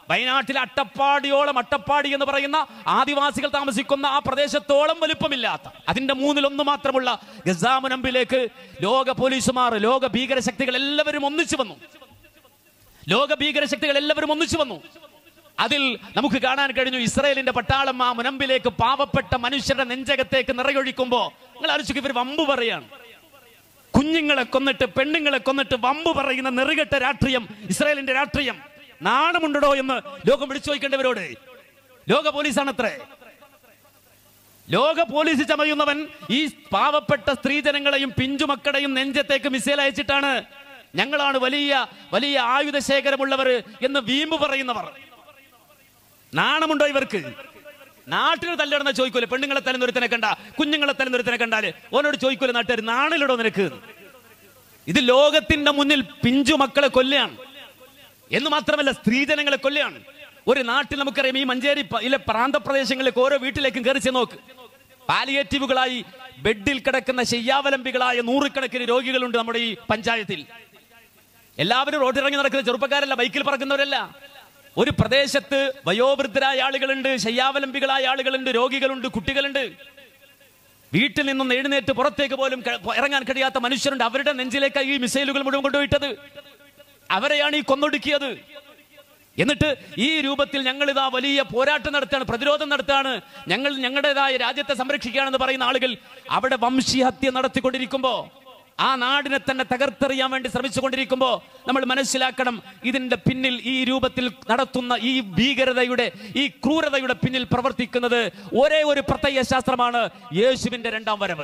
Speaker 1: വയനാട്ടിലെ അട്ടപ്പാടിയോളം അട്ടപ്പാടി എന്ന് പറയുന്ന ആദിവാസികൾ താമസിക്കുന്ന ആ പ്രദേശത്തോളം വലുപ്പമില്ലാത്ത അതിന്റെ മൂന്നിലൊന്ന് മാത്രമുള്ള ഗസാമുനമ്പിലേക്ക് ലോക പോലീസുമാർ ലോക ഭീകര ശക്തികൾ എല്ലാവരും ഒന്നിച്ചു വന്നു ലോക ഭീകര ശക്തികൾ എല്ലാവരും ഒന്നിച്ചു വന്നു അതിൽ നമുക്ക് കാണാൻ കഴിഞ്ഞു ഇസ്രയേലിന്റെ പട്ടാളം ആ മുനമ്പിലേക്ക് പാവപ്പെട്ട മനുഷ്യരുടെ നെഞ്ചകത്തേക്ക് നിറയൊഴിക്കുമ്പോ നിങ്ങൾ ആലോചിക്കും ഇവർ വമ്പ് പറയാണ് കുഞ്ഞുങ്ങളെ കൊന്നിട്ട് പെണ്ണുങ്ങളെ കൊന്നിട്ട് വമ്പ് പറയുന്ന നെറുകെട്ട രാഷ്ട്രീയം ഇസ്രായേലിന്റെ രാഷ്ട്രീയം നാണമുണ്ടോ എന്ന് ലോകം വിളിച്ചു ചോദിക്കേണ്ടവരോട് ലോക പോലീസാണത്രേ ലോക പോലീസ് ചമയുന്നവൻ ഈ പാവപ്പെട്ട സ്ത്രീജനങ്ങളെയും പിഞ്ചുമക്കളെയും നെഞ്ചത്തേക്ക് മിസൈൽ അയച്ചിട്ടാണ് ഞങ്ങളാണ് വലിയ വലിയ ആയുധ ശേഖരമുള്ളവർ എന്ന് വീമ്പ് പറയുന്നവർ നാണമുണ്ടോ ഇവർക്ക് നാട്ടിൽ തല്ലിടുന്ന ചോദിക്കൂലെ പെണ്ണുങ്ങളെ തല്ലുന്നൊരുത്തനെ കണ്ട കുഞ്ഞുങ്ങളെ തല്ലുന്നൊരുത്തനെ കണ്ടാല് ഓനോട് ചോദിക്കൂലെ നാട്ടുകാർ നാണിലിടോ നിനക്ക് ഇത് ലോകത്തിന്റെ മുന്നിൽ പിഞ്ചു മക്കളെ കൊല്ലുകയാണ് എന്ന് മാത്രമല്ല സ്ത്രീജനങ്ങളെ കൊല്ലുകയാണ് ഒരു നാട്ടിൽ നമുക്കറിയാം ഈ മഞ്ചേരി പ- ഇലെ പ്രാന്തപ്രദേശങ്ങളിലേക്ക് ഓരോ വീട്ടിലേക്കും കയറി ചെന്ന് നോക്ക് പാലിയേറ്റീവുകളായി ബെഡിൽ കിടക്കുന്ന ശയ്യാവലംബികളായ നൂറുകണക്കിന് രോഗികളുണ്ട് നമ്മുടെ ഈ പഞ്ചായത്തിൽ എല്ലാവരും റോഡിറങ്ങി നടക്കുന്ന ചെറുപ്പക്കാരല്ല ബൈക്കിൽ പറക്കുന്നവരല്ല ഒരു പ്രദേശത്ത് വയോവൃദ്ധരായ ആളുകളുണ്ട് ശയ്യാവലംബികളായ ആളുകളുണ്ട് രോഗികളുണ്ട് കുട്ടികളുണ്ട് വീട്ടിൽ നിന്നും എഴുന്നേറ്റ് പുറത്തേക്ക് പോലും ക- ഇറങ്ങാൻ കഴിയാത്ത മനുഷ്യരുണ്ട് അവരുടെ നെഞ്ചിലേക്ക് ഈ മിസൈലുകൾ മുഴുവൻ കൊണ്ടുപോയിട്ടത് അവരെയാണ് ഈ കൊന്നൊടുക്കിയത് എന്നിട്ട് ഈ രൂപത്തിൽ ഞങ്ങൾ ഇതാ വലിയ പോരാട്ടം നടത്തുകയാണ് പ്രതിരോധം നടത്തുകയാണ് ഞങ്ങൾ ഞങ്ങളുടേതായ രാജ്യത്തെ സംരക്ഷിക്കുകയാണെന്ന് പറയുന്ന ആളുകൾ അവിടെ വംശീഹത്യ നടത്തിക്കൊണ്ടിരിക്കുമ്പോ ആ നാടിനെ തന്നെ തകർത്തെറിയാൻ വേണ്ടി ശ്രമിച്ചുകൊണ്ടിരിക്കുമ്പോ നമ്മൾ മനസ്സിലാക്കണം ഇതിന്റെ പിന്നിൽ ഈ രൂപത്തിൽ നടത്തുന്ന ഈ ഭീകരതയുടെ ഈ ക്രൂരതയുടെ പിന്നിൽ പ്രവർത്തിക്കുന്നത് ഒരേ ഒരു പ്രത്യയ ശാസ്ത്രമാണ് യേശുവിന്റെ രണ്ടാം വരവ്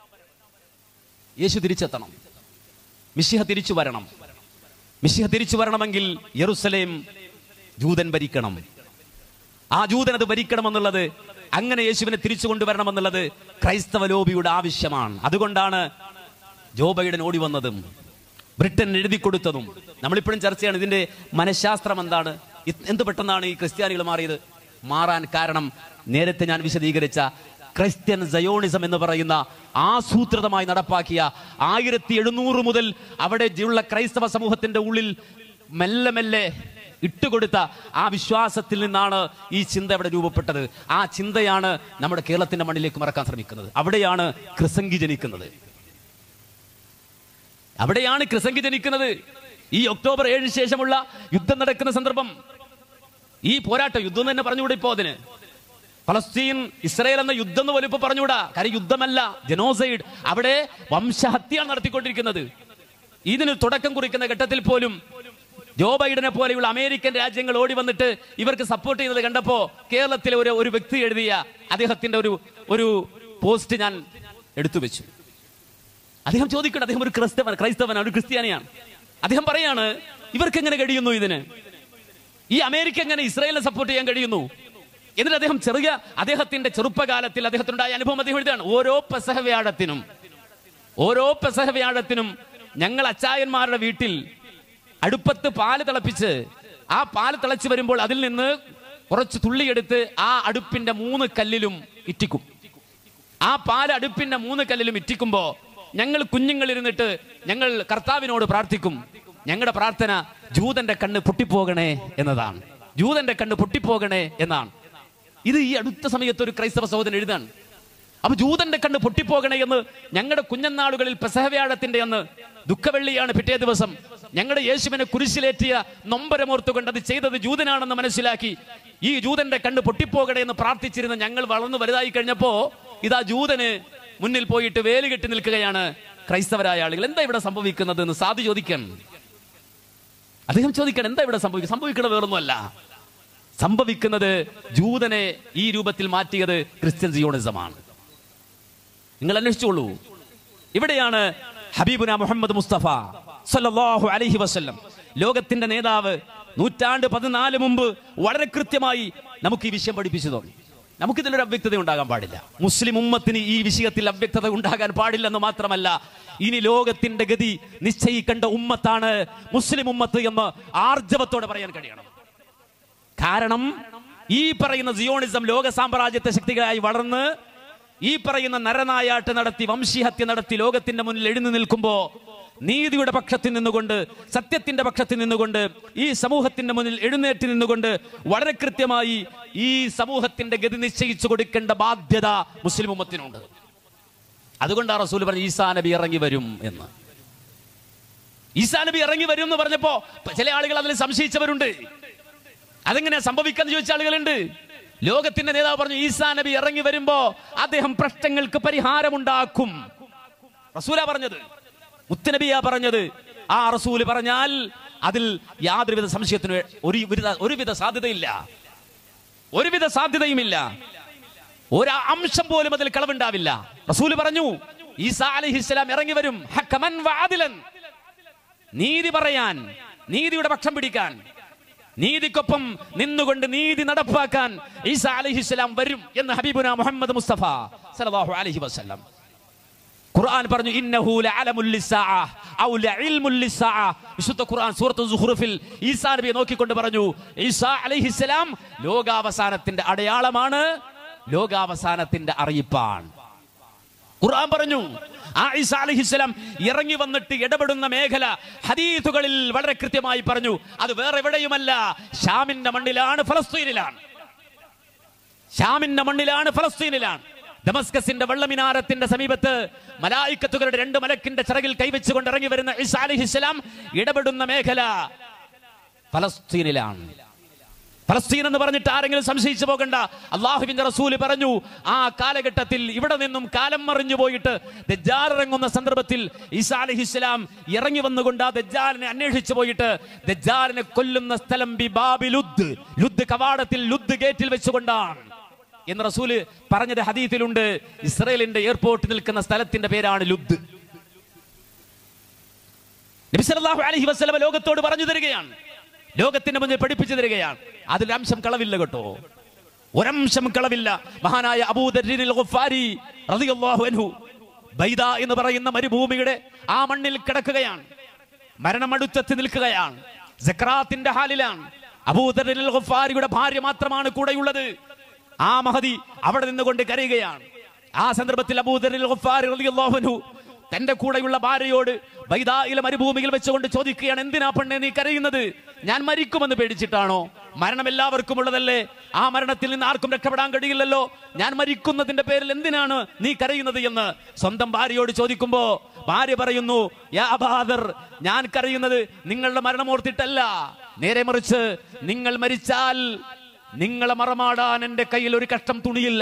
Speaker 1: യേശു തിരിച്ചെത്തണം മിശിഹ തിരിച്ചു വരണം മിശിഹ തിരിച്ചു വരണമെങ്കിൽ യെറുസലേം ജൂതൻ ഭരിക്കണം ആ ജൂതൻ അത് ഭരിക്കണമെന്നുള്ളത് അങ്ങനെ യേശുവിനെ തിരിച്ചു കൊണ്ടുവരണമെന്നുള്ളത് ക്രൈസ്തവ ലോബിയുടെ ആവശ്യമാണ് അതുകൊണ്ടാണ് ജോ ബൈഡൻ ഓടി വന്നതും ബ്രിട്ടൻ എഴുതി കൊടുത്തതും നമ്മളിപ്പോഴും ചർച്ചയാണ് ഇതിന്റെ മനഃശാസ്ത്രം എന്താണ് ഇത് എന്ത് പെട്ടെന്നാണ് ഈ ക്രിസ്ത്യാനികൾ മാറിയത് മാറാൻ കാരണം നേരത്തെ ഞാൻ വിശദീകരിച്ച ക്രിസ്ത്യൻ സയോണിസം എന്ന് പറയുന്ന ആസൂത്രിതമായി നടപ്പാക്കിയ ആയിരത്തി എഴുന്നൂറ് മുതൽ അവിടെ ഉള്ള ക്രൈസ്തവ സമൂഹത്തിന്റെ ഉള്ളിൽ മെല്ലെ മെല്ലെ ഇട്ടുകൊടുത്ത ആ വിശ്വാസത്തിൽ നിന്നാണ് ഈ ചിന്ത അവിടെ രൂപപ്പെട്ടത് ആ ചിന്തയാണ് നമ്മുടെ കേരളത്തിന്റെ മണ്ണിലേക്ക് മറക്കാൻ ശ്രമിക്കുന്നത് അവിടെയാണ് ക്രിസംഗി ജനിക്കുന്നത് അവിടെയാണ് ക്രിസംഗി ജനിക്കുന്നത് ഈ ഒക്ടോബർ ഏഴിന് ശേഷമുള്ള യുദ്ധം നടക്കുന്ന സന്ദർഭം ഈ പോരാട്ടം യുദ്ധം എന്ന് തന്നെ പറഞ്ഞുകൂടെ ഇപ്പോ അതിന് ഫലസ്തീൻ ഇസ്രായേൽ എന്ന യുദ്ധം എന്ന് പോലും ഇപ്പൊ പറഞ്ഞുകൂടാ കാര്യം യുദ്ധമല്ല ജനോസൈഡ് അവിടെ വംശഹത്യയാണ് നടത്തിക്കൊണ്ടിരിക്കുന്നത് ഇതിന് തുടക്കം കുറിക്കുന്ന ഘട്ടത്തിൽ പോലും ജോ ബൈഡനെ പോലെയുള്ള അമേരിക്കൻ രാജ്യങ്ങൾ ഓടി വന്നിട്ട് ഇവർക്ക് സപ്പോർട്ട് ചെയ്യുന്നത് കണ്ടപ്പോ കേരളത്തിലെ ഒരു ഒരു വ്യക്തി എഴുതിയ അദ്ദേഹത്തിന്റെ ഒരു ഒരു പോസ്റ്റ് ഞാൻ എടുത്തു വെച്ചു അദ്ദേഹം ചോദിക്കണം അദ്ദേഹം ഒരു ക്രിസ്തവൻ ക്രൈസ്തവനാണ് ഒരു ക്രിസ്ത്യാനിയാണ് അദ്ദേഹം പറയാണ് ഇവർക്ക് എങ്ങനെ കഴിയുന്നു ഇതിന് ഈ അമേരിക്ക എങ്ങനെ ഇസ്രായേലിനെ സപ്പോർട്ട് ചെയ്യാൻ കഴിയുന്നു എന്നിട്ട് അദ്ദേഹം ചെറിയ അദ്ദേഹത്തിന്റെ ചെറുപ്പകാലത്തിൽ അദ്ദേഹത്തിനുണ്ടായ അനുഭവം അദ്ദേഹം എഴുതുകയാണ് ഓരോ പെസഹ വ്യാഴത്തിനും ഓരോ പെസഹ വ്യാഴത്തിനും ഞങ്ങൾ അച്ചായന്മാരുടെ വീട്ടിൽ അടുപ്പത്ത് പാല് തിളപ്പിച്ച് ആ പാല് തിളച്ച് വരുമ്പോൾ അതിൽ നിന്ന് കുറച്ച് തുള്ളിയെടുത്ത് ആ അടുപ്പിന്റെ മൂന്ന് കല്ലിലും ഇറ്റിക്കും ആ പാല് അടുപ്പിന്റെ മൂന്ന് കല്ലിലും ഇറ്റിക്കുമ്പോ ഞങ്ങൾ കുഞ്ഞുങ്ങളിരുന്നിട്ട് ഞങ്ങൾ കർത്താവിനോട് പ്രാർത്ഥിക്കും ഞങ്ങളുടെ പ്രാർത്ഥന ജൂതന്റെ കണ്ണ് പൊട്ടിപ്പോകണേ എന്നതാണ് ജൂതന്റെ കണ്ണ് പൊട്ടിപ്പോകണേ എന്നാണ് ഇത് ഈ അടുത്ത സമയത്ത് ഒരു ക്രൈസ്തവ സഹോദരൻ എഴുതാണ് അപ്പൊ ജൂതന്റെ കണ്ണ് പൊട്ടിപ്പോകണേ എന്ന് ഞങ്ങളുടെ കുഞ്ഞനാളുകളിൽ പെസഹവ്യാഴത്തിന്റെ അന്ന് ദുഃഖവെള്ളിയാണ് പിറ്റേ ദിവസം ഞങ്ങളുടെ യേശുവിനെ കുരിശിലേറ്റിയ നൊമ്പരമോർത്തുകൊണ്ട് അത് ചെയ്തത് ജൂതനാണെന്ന് മനസ്സിലാക്കി ഈ ജൂതന്റെ കണ്ണ് പൊട്ടിപ്പോകണേ എന്ന് പ്രാർത്ഥിച്ചിരുന്ന ഞങ്ങൾ വളർന്നു വലുതായി കഴിഞ്ഞപ്പോ ഇതാ ജൂതന് മുന്നിൽ പോയിട്ട് വേലി കെട്ടി നിൽക്കുകയാണ് ക്രൈസ്തവരായ ആളുകൾ എന്താ ഇവിടെ സംഭവിക്കുന്നത് എന്ന് സാധു ചോദിക്കാൻ അദ്ദേഹം ചോദിക്കണം എന്താ ഇവിടെ സംഭവിക്കുന്നത് സംഭവിക്കുന്നത് വേറൊന്നുമല്ല സംഭവിക്കുന്നത് ജൂതനെ ഈ രൂപത്തിൽ മാറ്റിയത് ക്രിസ്ത്യൻ സിയോണിസമാണ് നിങ്ങൾ അന്വേഷിച്ചോളൂ ഇവിടെയാണ് ഹബീബുന മുഹമ്മദ് മുസ്തഫ സല്ലല്ലാഹു അലൈഹി വസല്ലം ലോകത്തിന്റെ നേതാവ് നൂറ്റാണ്ട് പതിനാല് മുമ്പ് വളരെ കൃത്യമായി നമുക്ക് ഈ വിഷയം പഠിപ്പിച്ചു തോന്നി നമുക്കിതിലൊരു അവ്യക്തത ഉണ്ടാകാൻ പാടില്ല മുസ്ലിം ഉമ്മത്തിന് ഈ വിഷയത്തിൽ അവ്യക്തത ഉണ്ടാകാൻ പാടില്ലെന്ന് മാത്രമല്ല ഇനി ലോകത്തിന്റെ ഗതി നിശ്ചയിക്കേണ്ട ഉമ്മത്താണ് മുസ്ലിം ഉമ്മത്ത് എന്ന് ആർജവത്തോടെ പറയാൻ കഴിയണം കാരണം ഈ പറയുന്ന സിയോണിസം ലോക സാമ്രാജ്യത്തെ ശക്തികളായി വളർന്ന് ഈ പറയുന്ന നരനായാട്ട് നടത്തി വംശീഹത്യ നടത്തി ലോകത്തിന്റെ മുന്നിൽ എഴുന്നു നിൽക്കുമ്പോ നീതിയുടെ പക്ഷത്തിൽ നിന്നുകൊണ്ട് സത്യത്തിന്റെ പക്ഷത്തിൽ നിന്നുകൊണ്ട് ഈ സമൂഹത്തിന്റെ മുന്നിൽ എഴുന്നേറ്റ് നിന്നുകൊണ്ട് വളരെ കൃത്യമായി ഈ സമൂഹത്തിന്റെ ഗതി നിശ്ചയിച്ചു കൊടുക്കേണ്ട ബാധ്യത മുസ്ലിം ഉമ്മത്തിനുണ്ട് അതുകൊണ്ടാണ് റസൂൽ പറഞ്ഞു ഈസാ നബി ഇറങ്ങി വരും എന്ന് ഈസാ നബി ഇറങ്ങി വരും എന്ന് പറഞ്ഞപ്പോ ചില ആളുകൾ അതിൽ സംശയിച്ചവരുണ്ട് അതെങ്ങനെയാ സംഭവിക്കാന്ന് ചോദിച്ച ആളുകളുണ്ട് ലോകത്തിന്റെ നേതാവ് പറഞ്ഞു ഈസാ നബി ഇറങ്ങി വരുമ്പോ അദ്ദേഹം പ്രശ്നങ്ങൾക്ക് പരിഹാരമുണ്ടാക്കും റസൂല പറഞ്ഞത് മുത്തനബിയാ പറഞ്ഞത് ആ റസൂല് പറഞ്ഞാൽ അതിൽ യാതൊരുവിധ സംശയത്തിനും ഒരു വിധ- ഒരുവിധ സാധ്യതയില്ല ഒരുവിധ സാധ്യതയുമില്ല ഒരു അംശം പോലും അതിൽ കളവുണ്ടാവില്ല റസൂല് പറഞ്ഞു ഈസാ അലൈഹിസ്സലാം ഇറങ്ങി വരും ഹക്കമൻ വഅദിലൻ. നീതി പറയാൻ നീതിയുടെ പക്ഷം പിടിക്കാൻ നീതിക്കൊപ്പം നിന്നുകൊണ്ട് നീതി നടപ്പാക്കാൻ ഈസാ അലൈഹിസ്സലാം വരും എന്ന് ഹബീബുന മുഹമ്മദ് മുസ്തഫ സല്ലല്ലാഹു അലൈഹി വസല്ലം ഖുർആൻ പറഞ്ഞു ഇന്നഹു ലഅലമുൽ ലിസ്സാഅ ഔ ലഇൽമുൽ ലിസ്സാഅ വിശുദ്ധ ഖുർആൻ സൂറത്ത് സുഹ്റുഫിൽ ഈസാ നബിയെ നോക്കിക്കൊണ്ട് പറഞ്ഞു ഈസാ അലൈഹിസ്സലാം ലോകാവസാനത്തിന്റെ അടയാളമാണ് ലോകാവസാനത്തിന്റെ അറിയിപ്പാണ് ഖുർആൻ പറഞ്ഞു ആ ഈസാ അലൈഹിസ്സലാം ഇറങ്ങി വന്നിട്ട് ഇടപെടുന്ന മേഖല ഹദീസുകളിൽ വളരെ കൃത്യമായി പറഞ്ഞു അത് വേറെ എവിടെയുമല്ല ഷാമിന്റെ മണ്ണിലാണ് ഫലസ്തീനിലാണ് ഷാമിന്റെ മണ്ണിലാണ് ഫലസ്തീനിലാണ് ദമസ്കസിന്റെ വെള്ളമിനാരത്തിന്റെ സമീപത്ത് മലായിക്കത്തുകളുടെ രണ്ട് മലക്കിന്റെ ചിറകിൽ കൈവച്ചുകൊണ്ട് ഇറങ്ങി വരുന്ന ഈസാ അലൈഹിസ്സലാം ഇടപെടുന്ന മേഖല ഫലസ്തീനിലാണ് ഫലസ്തീൻ എന്ന് പറഞ്ഞിട്ട് ആരെങ്കിലും സംശയിച്ചു പോകണ്ട അള്ളാഹുവിന്റെ റസൂല് പറഞ്ഞു ആ കാലഘട്ടത്തിൽ ഇവിടെ നിന്നും കാലം മറിഞ്ഞു പോയിട്ട് ദജ്ജാൽ ഇറങ്ങുന്ന സന്ദർഭത്തിൽ ഈസാ അലഹിസ്ലാം ഇറങ്ങി വന്നുകൊണ്ട് ആ ദജ്ജാലിനെ അന്വേഷിച്ചു പോയിട്ട് ദജ്ജാലിനെ കൊല്ലുന്ന സ്ഥലം ബിബാബി ലുദ് ലുദ് കവാടത്തിൽ ലുദ് ഗേറ്റിൽ വെച്ചുകൊണ്ടാണ് എന്ന് റസൂല് പറഞ്ഞത് ഹദീത്തിലുണ്ട് ഇസ്രയേലിന്റെ എയർപോർട്ട് നിൽക്കുന്ന സ്ഥലത്തിന്റെ പേരാണ് ലുദ് നബി സല്ലല്ലാഹു അലൈഹി വസല്ലമ ലോകത്തോട് പറഞ്ഞു തരികയാണ് ലോകത്തിന്റെ മുന്നിൽ പഠിപ്പിച്ചു തരികയാണ് അതിൽ അംശം കളവില്ല കേട്ടോ ഒരംശം കളവില്ല മഹാനായ അബൂദർരിനിൽ ഗുഫാരി റളിയല്ലാഹു അൻഹു ബൈദ എന്ന് പറയുന്ന മരുഭൂമിയുടെ ആ മണ്ണിൽ കിടക്കുകയാണ് മരണം അടുത്തെത്തി നിൽക്കുകയാണ് സക്രാത്തിന്റെ ഹാലിലാണ് അബൂദർരിനിൽ ഗുഫാരിയുടെ ഭാര്യ മാത്രമാണ് കൂടെയുള്ളത് ആ മഹതി അവിടെ നിന്നുകൊണ്ട് കരയുകയാണ് ആ സന്ദർഭത്തിൽ അബൂദറിൽ ഗഫാരി റളിയല്ലാഹു അൻഹു തന്റെ കൂടെയുള്ള ഭാര്യയോട് ബൈദായിലെ മരുഭൂമിയിൽ വെച്ചുകൊണ്ട് ചോദിക്കുകയാണ് എന്തിനാ പെണ്ണെ നീ കരയുന്നത് ഞാൻ മരിക്കുമെന്ന് പേടിച്ചിട്ടാണോ മരണം എല്ലാവർക്കും ഉള്ളതല്ലേ ആ മരണത്തിൽ നിന്ന് ആർക്കും രക്ഷപ്പെടാൻ കഴിയില്ലല്ലോ ഞാൻ മരിക്കുന്നതിന്റെ പേരിൽ എന്തിനാണ് നീ കരയുന്നത് എന്ന് സ്വന്തം ഭാര്യയോട് ചോദിക്കുമ്പോ ഭാര്യ പറയുന്നു യാ അബാദർ ഞാൻ കരയുന്നത് നിങ്ങളുടെ മരണമോർത്തിട്ടല്ല നേരെ മറിച്ച് നിങ്ങൾ മരിച്ചാൽ നിങ്ങളെ മറമാടാൻ എന്റെ കയ്യിൽ ഒരു കഷ്ടം തുണിയില്ല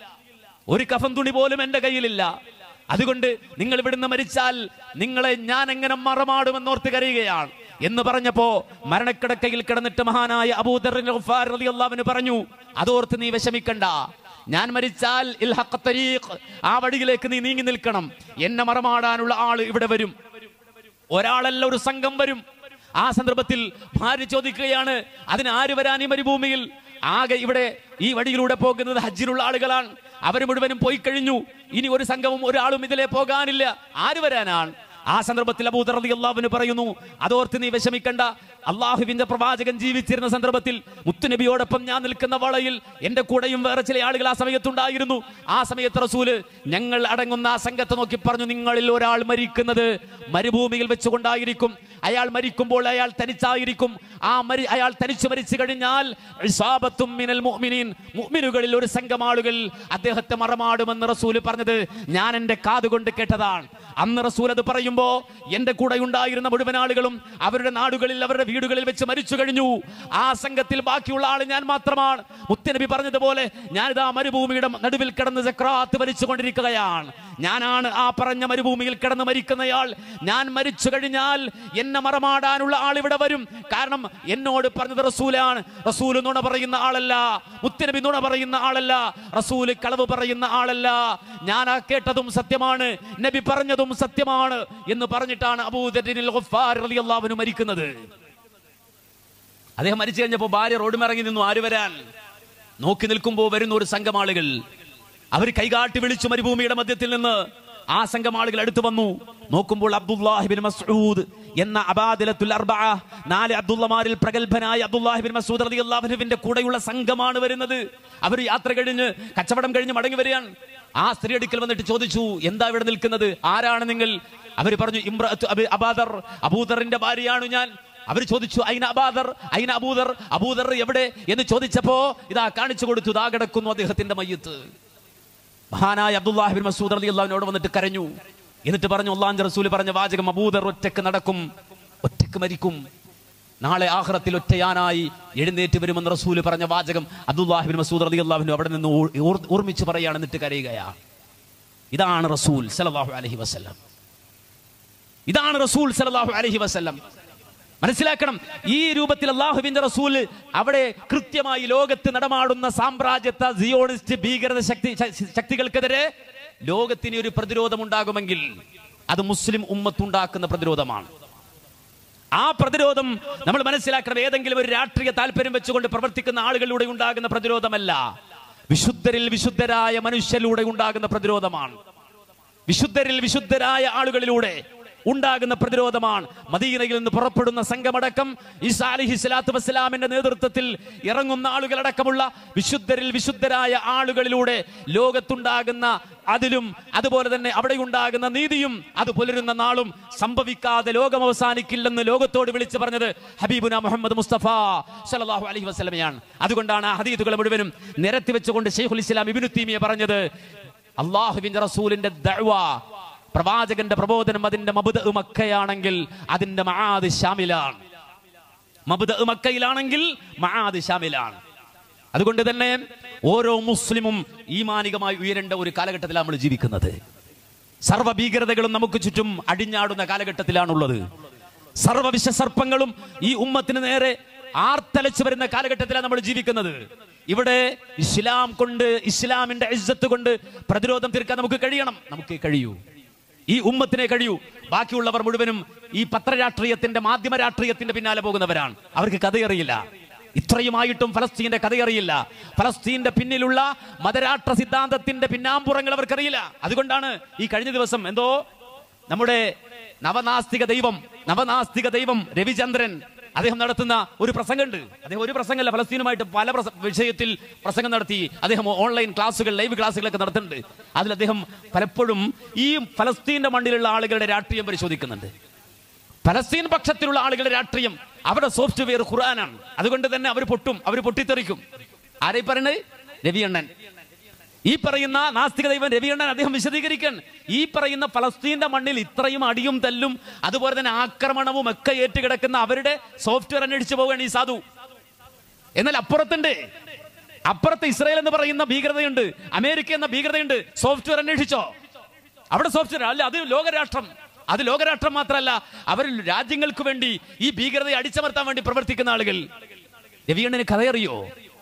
Speaker 1: ഒരു കഫം തുണി പോലും എന്റെ കയ്യിലില്ല അതുകൊണ്ട് നിങ്ങൾ ഇവിടുന്ന് മരിച്ചാൽ നിങ്ങളെ ഞാൻ എങ്ങനെ മറമാടുമെന്നോർത്ത് കരയുകയാണ് എന്ന് പറഞ്ഞപ്പോ മരണക്കിടക്കയിൽ കിടന്നിട്ട് മഹാനായ അബൂദറിന് പറഞ്ഞു അതോർത്ത് നീ വിഷമിക്കണ്ട ഞാൻ മരിച്ചാൽ ഇൽഹഖ തരീഖ്, ആ വഴിയിലേക്ക് നീ നീങ്ങി നിൽക്കണം എന്നെ മറമാടാനുള്ള ആള് ഇവിടെ വരും ഒരാളല്ല ഒരു സംഘം വരും ആ സന്ദർഭത്തിൽ ഭാര്യ ചോദിക്കുകയാണ് അതിന് ആര് വരാൻ ഈ മരുഭൂമിയിൽ ആകെ ഇവിടെ ഈ വഴിയിലൂടെ പോകുന്നത് ഹജ്ജിലുള്ള ആളുകളാണ് അവർ മുഴുവനും പോയി കഴിഞ്ഞു ഇനി ഒരു സംഘവും ഒരാളും ഇതിലെ പോകാനില്ല ആര് വരാനാണ് ആ സന്ദർഭത്തിൽ അബൂദർ അള്ളാഹുവിന് പറയുന്നു അതോർത്ത് നീ വിഷമിക്കണ്ട അള്ളാഹുവിന്റെ പ്രവാചകൻ ജീവിച്ചിരുന്ന സന്ദർഭത്തിൽ മുത്തുനബിയോടൊപ്പം ഞാൻ നിൽക്കുന്ന വളയിൽ എന്റെ കൂടെയും വേറെ ചില ആളുകൾ ആ സമയത്തുണ്ടായിരുന്നു ആ സമയത്ത് റസൂല് ഞങ്ങൾ അടങ്ങുന്ന ആ സംഘത്തെ നോക്കി പറഞ്ഞു നിങ്ങളിൽ ഒരാൾ മരിക്കുന്നത് മരുഭൂമിയിൽ വെച്ചുകൊണ്ടായിരിക്കും അയാൾ മരിക്കുമ്പോൾ അയാൾ തനിച്ചായിരിക്കും ആ മരി അയാൾ തനിച്ചു മരിച്ചു കഴിഞ്ഞാൽ ഇസാബത്തും മിനൽ മുഅ്മിനീൻ മുഅ്മിനുകളിൽ ഒരു സംഘം ആളുകൾ അദ്ദേഹത്തെ മറമാടുമെന്ന് റസൂല് പറഞ്ഞത് ഞാൻ എൻ്റെ കാതുകൊണ്ട് കേട്ടതാണ് അന്ന് റസൂൽ അത് പറയുമ്പോ എന്റെ കൂടെ ഉണ്ടായിരുന്ന മുഴുവൻ ആളുകളും അവരുടെ നാടുകളിൽ അവരുടെ വീടുകളിൽ വെച്ച് മരിച്ചു കഴിഞ്ഞു ആ സംഘത്തിൽ ബാക്കിയുള്ള ആൾ ഞാൻ മാത്രമാണ് മുത്തനബി പറഞ്ഞതുപോലെ ഞാനിതാ മരുഭൂമിയുടെ നടുവിൽ കിടന്ന് സക്രാത്ത് മരിച്ചുകൊണ്ടിരിക്കുകയാണ് ഞാനാണ് ആ പറഞ്ഞ മരുഭൂമിയിൽ കിടന്ന് മരിക്കുന്നയാൾ ഞാൻ മരിച്ചു കഴിഞ്ഞാൽ എന്നെ മറമാടാനുള്ള ആൾ ഇവിടെ വരും കാരണം എന്നോട് പറഞ്ഞത് റസൂലാണ് റസൂൽ നുണ പറയുന്ന ആളല്ല മുത്തനബി നുണ പറയുന്ന ആളല്ല റസൂല് കളവ് പറയുന്ന ആളല്ല ഞാൻ ആ കേട്ടതും സത്യമാണ് നബി പറഞ്ഞതും സത്യമാണ് എന്ന് പറഞ്ഞിട്ടാണ് അബൂദരിനിൽ ഗഫാർ റളിയല്ലാഹു അൻഹു മരിക്കുന്നത് അദ്ദേഹം മരിച്ചു കഴിഞ്ഞപ്പോൾ ഭാര്യ റോഡുമിറങ്ങി നിന്നു ആര് വരാൻ നോക്കി നിൽക്കുമ്പോൾ വരുന്ന ഒരു സംഘം ആളുകൾ അവർ കൈകാട്ടി വിളിച്ചു മരുഭൂമിയുടെ മധ്യത്തിൽ നിന്ന് ആ സംഘം ആളുകൾ അടുത്തു വന്നു നോക്കുമ്പോൾ അബ്ദുല്ലാഹിബിൻ മസ്ഊദ് എന്ന അബാദിലത്തുൽ അർബഅ നാല് അബ്ദുള്ളമാരിൽ പ്രഗത്ഭനായ അബ്ദുല്ലാഹിബിൻ മസ്ഊദ് റളിയല്ലാഹുവിന്റെ കൂടെയുള്ള സംഘമാണ് വരുന്നത് അവർ യാത്ര കഴിഞ്ഞ് കച്ചവടം കഴിഞ്ഞ് മടങ്ങി വരികയാണ് ആ സ്ത്രീ അടുക്കൽ വന്നിട്ട് ചോദിച്ചു എന്താ ഇവിടെ നിൽക്കുന്നത് ആരാണ് നിങ്ങൾ അവർ പറഞ്ഞു ഇമ്രഅത്തു അബി അബാദർ അബൂദറിന്റെ ഭാര്യയാണ് ഞാൻ അവർ ചോദിച്ചു അയിന അബാദർ അയിന അബൂദർ അബൂദർ എവിടെ എന്ന് ചോദിച്ചപ്പോ ഇതാ കാണിച്ചു കൊടുത്തു ഇതാ കിടക്കുന്നു അദ്ദേഹത്തിന്റെ മയ്യത്ത് മഹാനായ അബ്ദുല്ലാഹിബിൻ മസൂദ് അലി അള്ളാഹിനോട് വന്നിട്ട് കരഞ്ഞു എന്നിട്ട് പറഞ്ഞു അള്ളാഹ് റസൂൽ പറഞ്ഞ വാചകം അബൂദർ ഒറ്റക്ക് നടക്കും ഒറ്റക്ക് മരിക്കും നാളെ ആഹ്റത്തിൽ ഒറ്റയാനായി എഴുന്നേറ്റ് വരുമെന്ന് റസൂൽ പറഞ്ഞ വാചകം അബ്ദുല്ലാഹിബിൻ മസൂദ് അലി അള്ളാഹുനു അവിടെ നിന്ന് ഓ- ഓർ- ഓർമ്മിച്ച് പറയാണ് എന്നിട്ട് കരയുകയാ ഇതാണ് റസൂൽ സല്ലല്ലാഹു അലൈഹി വസല്ലം ഇതാണ് റസൂൽ സല്ലല്ലാഹു അലൈഹി വസല്ലം മനസ്സിലാക്കണം ഈ രൂപത്തിൽ അള്ളാഹുവിന്റെ റസൂൽ അവിടെ കൃത്യമായി ലോകത്ത് നടമാടുന്ന സാമ്രാജ്യത്വ സിയോണിസ്റ്റ് ഭീകരത ശക്തി ശ- ശക്തികൾക്കെതിരെ ലോകത്തിന് ഒരു പ്രതിരോധം ഉണ്ടാകുമെങ്കിൽ അത് മുസ്ലിം ഉമ്മത്തുണ്ടാക്കുന്ന പ്രതിരോധമാണ് ആ പ്രതിരോധം നമ്മൾ മനസ്സിലാക്കണം ഏതെങ്കിലും ഒരു രാഷ്ട്രീയ താല്പര്യം വെച്ചുകൊണ്ട് പ്രവർത്തിക്കുന്ന ആളുകളിലൂടെ ഉണ്ടാകുന്ന പ്രതിരോധമല്ല വിശുദ്ധരിൽ വിശുദ്ധരായ മനുഷ്യരിലൂടെ ഉണ്ടാകുന്ന പ്രതിരോധമാണ് വിശുദ്ധരിൽ വിശുദ്ധരായ ആളുകളിലൂടെ ഉണ്ടാകുന്ന പ്രതിരോധമാണ് മദീനയിൽ നിന്ന് പുറപ്പെടുന്ന സംഘമടക്കം ഈസാ അലിഹി സ്വലാത്തു വസ്സലാമിന്റെ നേതൃത്വത്തിൽ ഇറങ്ങുന്ന ആളുകളടക്കമുള്ള വിശുദ്ധരിൽ വിശുദ്ധരായ ആളുകളിലൂടെ ലോകത്തുണ്ടാകുന്ന അതിലും അതുപോലെ തന്നെ അവിടെ ഉണ്ടാകുന്ന നീതിയും അത് പുലരുന്ന നാളും സംഭവിക്കാതെ ലോകം അവസാനിക്കില്ലെന്ന് ലോകത്തോട് വിളിച്ചു പറഞ്ഞത് ഹബീബുന മുഹമ്മദ് മുസ്തഫ സല്ലല്ലാഹു അലൈഹി വസല്ലമയാണ് അതുകൊണ്ടാണ് ആ ഹദീദുകൾ മുഴുവനും നിരത്തി വെച്ചുകൊണ്ട് ഷെയ്ഖുൽ ഇസ്ലാം ഇബ്നു തീമിയ പറഞ്ഞത് അള്ളാഹുവിന്റെ റസൂലിന്റെ ദഅ്വ പ്രവാചകന്റെ പ്രബോധനം അതിന്റെ മബുദ മക്കയാണെങ്കിൽ അതിന്റെ മആദ് ഷാമിലാണ് മബുദ മക്കയിലാണെങ്കിൽ മആദ് ഷാമിലാണ് അതുകൊണ്ട് തന്നെ ഓരോ മുസ്ലിമും ഈമാനികമായി ഉയരേണ്ട ഒരു കാലഘട്ടത്തിലാണ് നമ്മൾ ജീവിക്കുന്നത് സർവ്വ ഭീകരതകളും നമുക്ക് ചുറ്റും അടിഞ്ഞാടുന്ന കാലഘട്ടത്തിലാണുള്ളത് സർവ്വ വിഷസർപ്പങ്ങളും ഈ ഉമ്മത്തിന് നേരെ ആർത്തലച്ചു വരുന്ന കാലഘട്ടത്തിലാണ് നമ്മൾ ജീവിക്കുന്നത് ഇവിടെ ഇസ്ലാം കൊണ്ട് ഇസ്ലാമിന്റെ ഇജ്ജത്ത് കൊണ്ട് പ്രതിരോധം തീർക്കാൻ നമുക്ക് കഴിയണം നമുക്ക് കഴിയൂ ഈ ഉമ്മത്തിനെ കഴിയൂ ബാക്കിയുള്ളവർ മുഴുവനും ഈ പത്രരാഷ്ട്രീയത്തിന്റെ മാധ്യമ രാഷ്ട്രീയത്തിന്റെ പിന്നാലെ പോകുന്നവരാണ് അവർക്ക് കഥയറിയില്ല ഇത്രയുമായിട്ടും ഫലസ്തീന്റെ കഥയറിയില്ല ഫലസ്തീന്റെ പിന്നിലുള്ള മതരാഷ്ട്ര സിദ്ധാന്തത്തിന്റെ പിന്നാമ്പുറങ്ങൾ അവർക്കറിയില്ല അതുകൊണ്ടാണ് ഈ കഴിഞ്ഞ ദിവസം എന്തോ നമ്മുടെ നവനാസ്തിക ദൈവം നവനാസ്തിക ദൈവം രവിചന്ദ്രൻ അദ്ദേഹം നടത്തുന്ന ഒരു പ്രസംഗമുണ്ട് അദ്ദേഹം ഒരു പ്രസംഗമല്ല ഫലസ്തീനുമായിട്ട് പല പ്രസ- വിഷയത്തിൽ പ്രസംഗം നടത്തി അദ്ദേഹം ഓൺലൈൻ ക്ലാസ്സുകൾ ലൈവ് ക്ലാസ്സുകളൊക്കെ നടത്തുന്നുണ്ട് അതിൽ അദ്ദേഹം പലപ്പോഴും ഈ ഫലസ്തീന്റെ മണ്ണിലുള്ള ആളുകളുടെ രാഷ്ട്രീയം പരിശോധിക്കുന്നുണ്ട് ഫലസ്തീൻ പക്ഷത്തിലുള്ള ആളുകളുടെ രാഷ്ട്രീയം അവരുടെ സോഫ്റ്റ്വെയർ ഖുർആനാണ് അതുകൊണ്ട് തന്നെ അവർ പൊട്ടും അവർ പൊട്ടിത്തെറിക്കും ആരെ പറയുന്നത് രവിയണ്ണൻ ഈ പറയുന്ന നാസ്തിക ദൈവം രവിയണ്ണൻ അദ്ദേഹം വിശദീകരിക്കാൻ ഈ പറയുന്ന ഫലസ്തീന്റെ മണ്ണിൽ ഇത്രയും അടിയും തല്ലും അതുപോലെ തന്നെ ആക്രമണവും ഒക്കെ ഏറ്റുകിടക്കുന്ന അവരുടെ സോഫ്റ്റ്വെയർ അന്വേഷിച്ചു പോവുകയാണ് ഈ സാധു എന്നാൽ അപ്പുറത്തുണ്ട് അപ്പുറത്ത് ഇസ്രായേൽ എന്ന് പറയുന്ന ഭീകരതയുണ്ട് അമേരിക്ക എന്ന ഭീകരതയുണ്ട് സോഫ്റ്റ്വെയർ അന്വേഷിച്ചോ അവിടെ സോഫ്റ്റ്വെയർ അല്ല അത് ലോകരാഷ്ട്രം അത് ലോകരാഷ്ട്രം മാത്രമല്ല അവർ രാജ്യങ്ങൾക്ക് വേണ്ടി ഈ ഭീകരതയെ അടിച്ചമർത്താൻ വേണ്ടി പ്രവർത്തിക്കുന്ന ആളുകൾ രവിയണ്ണന് കഥയറിയോ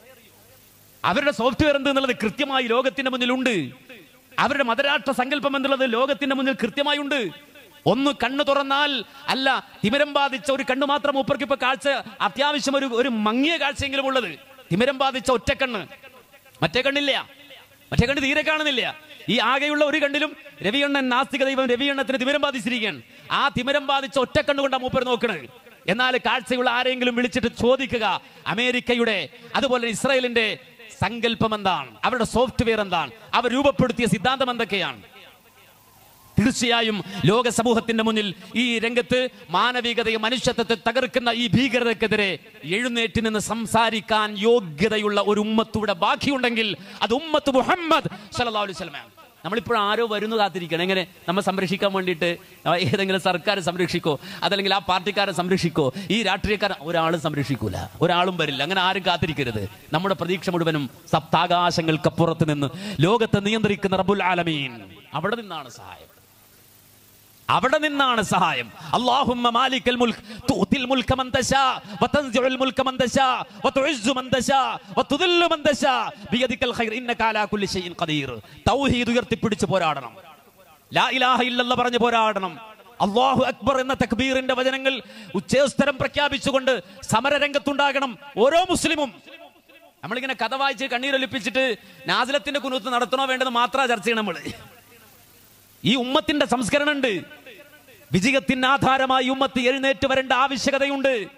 Speaker 1: അവരുടെ സോഫ്റ്റ്വെയർ എന്ത് എന്നുള്ളത് കൃത്യമായി ലോകത്തിന്റെ മുന്നിലുണ്ട് അവരുടെ മതരാഷ്ട്ര സങ്കല്പം എന്നുള്ളത് ലോകത്തിന്റെ മുന്നിൽ കൃത്യമായി ഉണ്ട് ഒന്ന് കണ്ണു തുറന്നാൽ അല്ല തിമിരം ബാധിച്ച ഒരു കണ്ണ് മാത്രം മൂപ്പർക്ക് ഇപ്പൊ കാഴ്ച അത്യാവശ്യം ഒരു ഒരു മങ്ങിയ കാഴ്ചയെങ്കിലും ഉള്ളത് തിമിരം ബാധിച്ച ഒറ്റക്കണ്ണ് മറ്റേ കണ്ണില്ല മറ്റേ കണ്ണ് തീരെ കാണുന്നില്ല ഈ ആകെയുള്ള ഒരു കണ്ണിലും രവിയണ്ണൻ നാസ്തിക ദൈവം രവിയണ്ണത്തിന് തിമിരം ബാധിച്ചിരിക്കുകയാണ് ആ തിമിരം ബാധിച്ച ഒറ്റക്കണ്ണ് കൊണ്ടാണ് മൂപ്പർ നോക്കണത് എന്നാൽ കാഴ്ചയുള്ള ആരെങ്കിലും വിളിച്ചിട്ട് ചോദിക്കുക അമേരിക്കയുടെ അതുപോലെ ഇസ്രായേലിന്റെ സങ്കല്പം എന്താണ് അവരുടെ സോഫ്റ്റ്വെയർ എന്താണ് അവർ രൂപപ്പെടുത്തിയ സിദ്ധാന്തം എന്തൊക്കെയാണ് തീർച്ചയായും ലോക സമൂഹത്തിന്റെ മുന്നിൽ ഈ രംഗത്ത് മാനവികതയും മനുഷ്യത്വത്തെ തകർക്കുന്ന ഈ ഭീകരതക്കെതിരെ എഴുന്നേറ്റ് നിന്ന് സംസാരിക്കാൻ യോഗ്യതയുള്ള ഒരു ഉമ്മത്തൂടെ ബാക്കിയുണ്ടെങ്കിൽ അത് ഉമ്മത്ത് മുഹമ്മദ് സല്ലല്ലാഹു അലൈഹി വസല്ലമയാണ് നമ്മളിപ്പോൾ ആരോ വരുന്നു കാത്തിരിക്കണം എങ്ങനെ നമ്മൾ സംരക്ഷിക്കാൻ വേണ്ടിയിട്ട് ആ, ഏതെങ്കിലും സർക്കാർ സംരക്ഷിക്കോ അതല്ലെങ്കിൽ ആ പാർട്ടിക്കാരെ സംരക്ഷിക്കോ ഈ രാഷ്ട്രീയക്കാരൻ ഒരാളും സംരക്ഷിക്കൂല ഒരാളും വരില്ല അങ്ങനെ ആരും കാത്തിരിക്കരുത് നമ്മുടെ പ്രതീക്ഷ മുഴുവനും സപ്താകാശങ്ങൾക്കപ്പുറത്ത് നിന്ന് ലോകത്തെ നിയന്ത്രിക്കുന്ന റബ്ബുൽ ആലമീൻ അവിടെ നിന്നാണ് സഹായം അവിടെ നിന്നാണ് സഹായം അല്ലാഹുമ്മ മാലിക്കൽ മുൽക്ക് തുഅതിൽ മുൽക മൻ തശാ വതൻസിഉൽ മുൽക മൻ തശാ വതുഇസ്സു മൻ തശാ വതുദില്ലു മൻ തശാ ബിയദിക്കൽ ഖൈർ ഇന്നക അലാ കുല്ലി ഷൈഇൻ ഖദീർ തൗഹീദ് ഉയർത്തിപ്പിടിച്ച് പോരാടണം ലാ ഇലാഹ ഇല്ലല്ലാഹ് പറഞ്ഞ് പോരാടണം അല്ലാഹു അക്ബർ എന്ന തക്ബീറിന്റെ വചനങ്ങൾ ഉച്ചസ്ഥരം പ്രഖ്യാപിച്ചുകൊണ്ട് സമരരംഗത്തുണ്ടാകണം ഓരോ മുസ്ലിമും നമ്മളിങ്ങനെ കഥ വായിച്ച് കണ്ണീരൊലിപ്പിച്ചിട്ട് നാസിലത്തിന്റെ കുനൂത്ത് നടത്തണോ വേണ്ടത് മാത്രമാണ് ചർച്ച ചെയ്യണം നമ്മള് ഈ ഉമ്മത്തിന്റെ സംസ്കരണം ഉണ്ട് വിജയത്തിന് ആധാരമായി ഉമ്മത്ത് എഴുന്നേറ്റ് വരേണ്ട ആവശ്യകതയുണ്ട്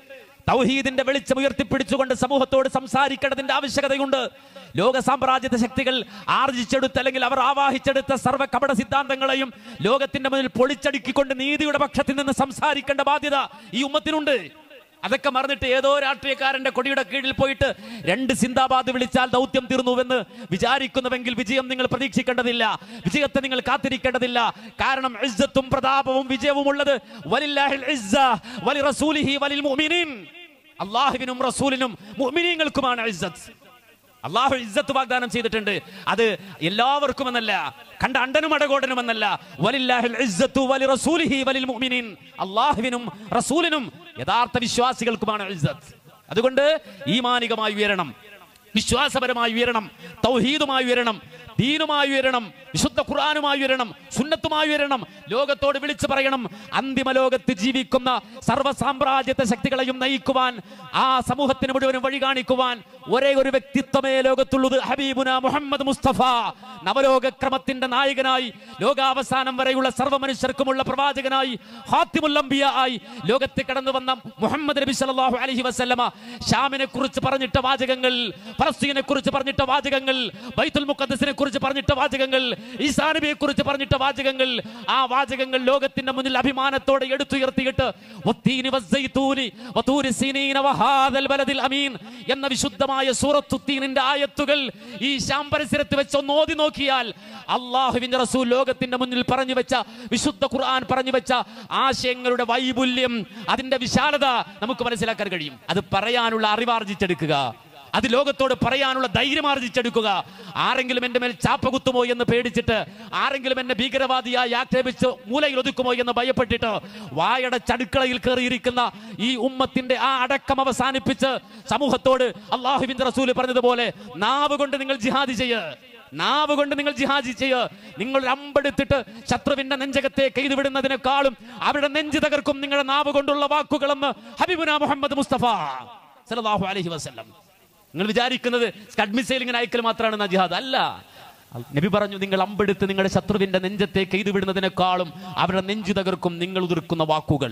Speaker 1: തൗഹീദിന്റെ വെളിച്ചം ഉയർത്തിപ്പിടിച്ചുകൊണ്ട് സമൂഹത്തോട് സംസാരിക്കേണ്ടതിന്റെ ആവശ്യകതയുണ്ട് ലോക സാമ്രാജ്യത്തെ ശക്തികൾ ആർജിച്ചെടുത്ത അല്ലെങ്കിൽ അവർ ആവാഹിച്ചെടുത്ത സർവ്വ കപട സിദ്ധാന്തങ്ങളെയും ലോകത്തിന്റെ മുന്നിൽ പൊളിച്ചടുക്കിക്കൊണ്ട് നീതിയുടെ പക്ഷത്തിൽ നിന്ന് സംസാരിക്കേണ്ട ബാധ്യത ഈ ഉമ്മത്തിനുണ്ട് അതൊക്കെ മറന്നിട്ട് ഏതോ രാഷ്ട്രീയക്കാരന്റെ കൊടിയുടെ കീഴിൽ പോയിട്ട് രണ്ട് സിന്ദാബാദ് വിളിച്ചാൽ ദൗത്യം തീർന്നുവെന്ന് വിചാരിക്കുന്നുവെങ്കിൽ വിജയം നിങ്ങൾ പ്രതീക്ഷിക്കേണ്ടതില്ല വിജയത്തെ നിങ്ങൾ കാത്തിരിക്കേണ്ടതില്ല കാരണം ഇസ്സത്തും പ്രതാപവും വിജയവും ഉള്ളത് വലില്ലാഹിൽ ഇസ്സ വലി റസൂലിഹി വലിൽ മുഅ്മിനീൻ അള്ളാഹുവിനും റസൂലിനും മുഅ്മിനീങ്ങൾക്കുമാണ് ഇസ്സത്ത് അള്ളാഹു ഇസ്സത്ത് വാഗ്ദാനം ചെയ്തിട്ടുണ്ട് അത് എല്ലാവർക്കും എന്നല്ല കണ്ട അണ്ടനും അടകോടനും എന്നല്ല വലില്ലാഹിൽ ഇസ്സത്തു വലി റസൂലിഹി വലിൽ മുഅ്മിനീൻ അള്ളാഹുവിനും റസൂലിനും യഥാർത്ഥ വിശ്വാസികൾക്കുമാണ് ഇസ്സത്ത് അതുകൊണ്ട് ഈമാനികമായി ഉയരണം വിശ്വാസപരമായി ഉയരണം തൗഹീദുമായി ഉയരണം ദീനുമായി ഉയരണം വിശുദ്ധ ഖുർആാനുമായി ഉയരണം സുന്നത്തുമായി ഉയരണം ലോകത്തോട് വിളിച്ചു പറയണം അന്തിമ ലോകത്ത് ജീവിക്കുന്ന സർവ്വ സാമ്രാജ്യത്തെ ശക്തികളെയും നയിക്കുവാൻ ആ സമൂഹത്തിന് മുഴുവനും വഴി കാണിക്കുവാൻ ഒരേ ഒരു വ്യക്തിത്വമേ ലോകത്തുള്ളത് ഹബീബുന മുഹമ്മദ് മുസ്തഫ നവലോക ക്രമത്തിന്റെ നായകനായി ലോകാവസാനം വരെയുള്ള സർവ്വ മനുഷ്യർക്കുമുള്ള പ്രവാചകനായി ഹാത്തിമുൽ അംബിയ ആയി ലോകത്ത് കടന്നു വന്ന മുഹമ്മദ് നബി സല്ലല്ലാഹു അലൈഹി വസല്ലമ ഷാമിനെ കുറിച്ച് പറഞ്ഞിട്ട വാചകങ്ങൾ ഫലസ്തീനെ കുറിച്ച് പറഞ്ഞിട്ട വാചകങ്ങൾ ബൈത്തുൽ മുഖദ്ദസിനെ കുറിച്ച് പറഞ്ഞിട്ട വാചകങ്ങൾ ഈസാ നബിയെ കുറിച്ച് പറഞ്ഞിട്ട വാചകങ്ങൾ ആ വാചകങ്ങൾ ലോകത്തിന്റെ മുന്നിൽ അഭിമാനത്തോടെ എടുത്തുയർത്തിയിട്ട് വത്തീനി വസ്സൈത്തൂനി വതൂരി സീനീന വഹാദൽ ബലദിൽ അമീൻ എന്ന വിശുദ്ധമായ സൂറത്തുത്തീനിന്റെ ആയത്തുകൾ ഈ ശാം പരിസരത്ത് വെച്ച് ഒന്ന് ഓതി നോക്കിയാൽ അള്ളാഹുവിന്റെ റസൂൽ ലോകത്തിന്റെ മുന്നിൽ പറഞ്ഞു വെച്ച വിശുദ്ധ ഖുർആൻ പറഞ്ഞു വെച്ച ആശയങ്ങളുടെ വൈപുല്യം അതിന്റെ വിശാലത നമുക്ക് മനസ്സിലാക്കാൻ കഴിയും അത് പറയാനുള്ള അറിവാർജിച്ചെടുക്കുക അത് ലോകത്തോട് പറയാനുള്ള ധൈര്യം ആർജിച്ചെടുക്കുക ആരെങ്കിലും എൻ്റെ മേൽ ചാപ്പ കുത്തുമോ എന്ന് പേടിച്ചിട്ട് ആരെങ്കിലും എന്നെ ഭീകരവാദിയായി ആക്ഷേപിച്ച് മൂലയിൽ ഒതുക്കുമോ എന്ന് ഭയപ്പെട്ടിട്ട് വായട ചടുക്കളയിൽ കയറിയിരിക്കുന്ന ഈ ഉമ്മത്തിന്റെ ആ അടക്കം അവസാനിപ്പിച്ച് സമൂഹത്തോട് അള്ളാഹുവിന്റെ റസൂല് പറഞ്ഞതുപോലെ നാവ് കൊണ്ട് നിങ്ങൾ ജിഹാദി ചെയ്യ് നാവ് കൊണ്ട് നിങ്ങൾ ജിഹാദി ചെയ്യ് നിങ്ങൾ ഒരു അമ്പെടുത്തിട്ട് ശത്രുവിന്റെ നെഞ്ചകത്തേക്ക് എഴുതി വിടുന്നതിനേക്കാളും അവരുടെ നെഞ്ച് തകർക്കും നിങ്ങളുടെ നാവ് കൊണ്ടുള്ള വാക്കുകളെന്ന് ഹബീബുന മുഹമ്മദ് മുസ്തഫ സല്ലല്ലാഹു അലൈഹി വസല്ലം നിങ്ങൾ വിചാരിക്കുന്നത് സ്കഡ് മിസൈൽ ഇങ്ങനെ അയക്കൽ മാത്രമാണ് ജിഹാദ് അല്ല നബി പറഞ്ഞു നിങ്ങൾ അമ്പെടുത്ത് നിങ്ങളുടെ ശത്രുവിന്റെ നെഞ്ചത്തേക്ക് എഴുതി വിടുന്നതിനേക്കാളും അവരുടെ നെഞ്ചു തകർക്കും നിങ്ങൾ ഉതിർക്കുന്ന വാക്കുകൾ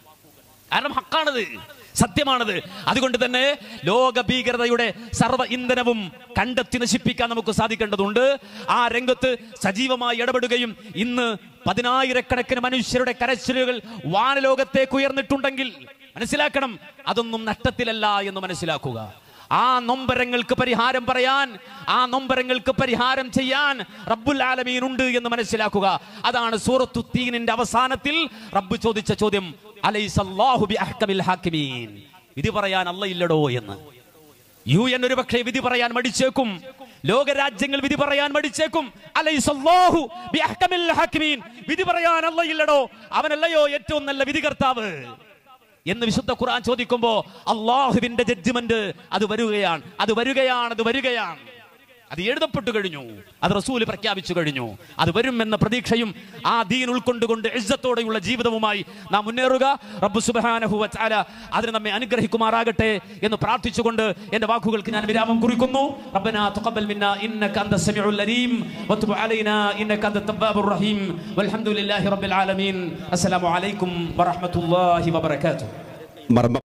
Speaker 1: കാരണം ഹക്കാണത് സത്യമാണത് അതുകൊണ്ട് തന്നെ ലോക ഭീകരതയുടെ സർവ്വ ഇന്ധനവും കണ്ടെത്തി നശിപ്പിക്കാൻ നമുക്ക് സാധിക്കേണ്ടതുണ്ട് ആ രംഗത്ത് സജീവമായി ഇടപെടുകയും ഇന്ന് പതിനായിരക്കണക്കിന് മനുഷ്യരുടെ കരച്ചിലുകൾ വാനലോകത്തേക്ക് ഉയർന്നിട്ടുണ്ടെങ്കിൽ മനസ്സിലാക്കണം അതൊന്നും നഷ്ടത്തിലല്ല എന്ന് മനസ്സിലാക്കുക ആ നൊമ്പരങ്ങൾക്ക് പരിഹാരം പറയാൻ ആ നൊമ്പരങ്ങൾക്ക് പരിഹാരം ചെയ്യാൻ റബ്ബുൽ ആലമീൻ ഉണ്ട് എന്ന് മനസ്സിലാക്കുക അതാണ് സൂറത്തു തീനിന്റെ അവസാനത്തിൽ റബ്ബ് ചോദിച്ച ചോദ്യം അലൈസല്ലാഹു ബി അഹ്കമിൽ ഹാക്കിമീൻ വിധി പറയാൻ അല്ല ഇല്ലടോ എന്ന് യു എൻ ഒരു പക്ഷേ വിധി പറയാൻ മടിച്ചേക്കും ലോകരാജ്യങ്ങൾ വിധി പറയാൻ മടിച്ചേക്കും അലൈസല്ലാഹു ബി അഹ്കമിൽ ഹാക്കിമീൻ വിധി പറയാൻ അല്ല ഇല്ലടോ അവനല്ലയോ ഏറ്റവും നല്ല വിധികർത്താവ് എന്ന് വിശുദ്ധ ഖുർആൻ ചോദിക്കുമ്പോ അള്ളാഹുവിന്റെ ജഡ്ജ്മെന്റ് അത് വരികയാണ് അത് വരികയാണ് അത് വരികയാണ് അത് എഴുതപ്പെട്ടു കഴിഞ്ഞു അത് റസൂല് പ്രഖ്യാപിച്ചു കഴിഞ്ഞു അത് വരും എന്ന പ്രതീക്ഷയും ആ ദീൻ ഉൾക്കൊണ്ടുകൊണ്ട് ഇജ്ജത്തോടെയുള്ള ജീവിതവുമായി നാം മുന്നേറുക റബ്ബു സുബ്ഹാനഹു വതആല അതിന് നമ്മെ അനുഗ്രഹിക്കുമാറാകട്ടെ എന്ന് പ്രാർത്ഥിച്ചുകൊണ്ട് എന്റെ വാക്കുകൾക്ക് ഞാൻ വിരാമം കുറിക്കുന്നു റബ്ബനാ തഖബ്ബൽ മിന്നാ ഇന്നക അന്ത സമീഉൽ അലീം വതുബ് അലൈനാ ഇന്നക അന്ത തവ്വാബുർ റഹീം വൽഹംദുലില്ലാഹി റബ്ബിൽ ആലമീൻ അസ്സലാമു അലൈക്കും വറഹ്മത്തുള്ളാഹി വബറകാതുഹു
Speaker 2: മർമ്മ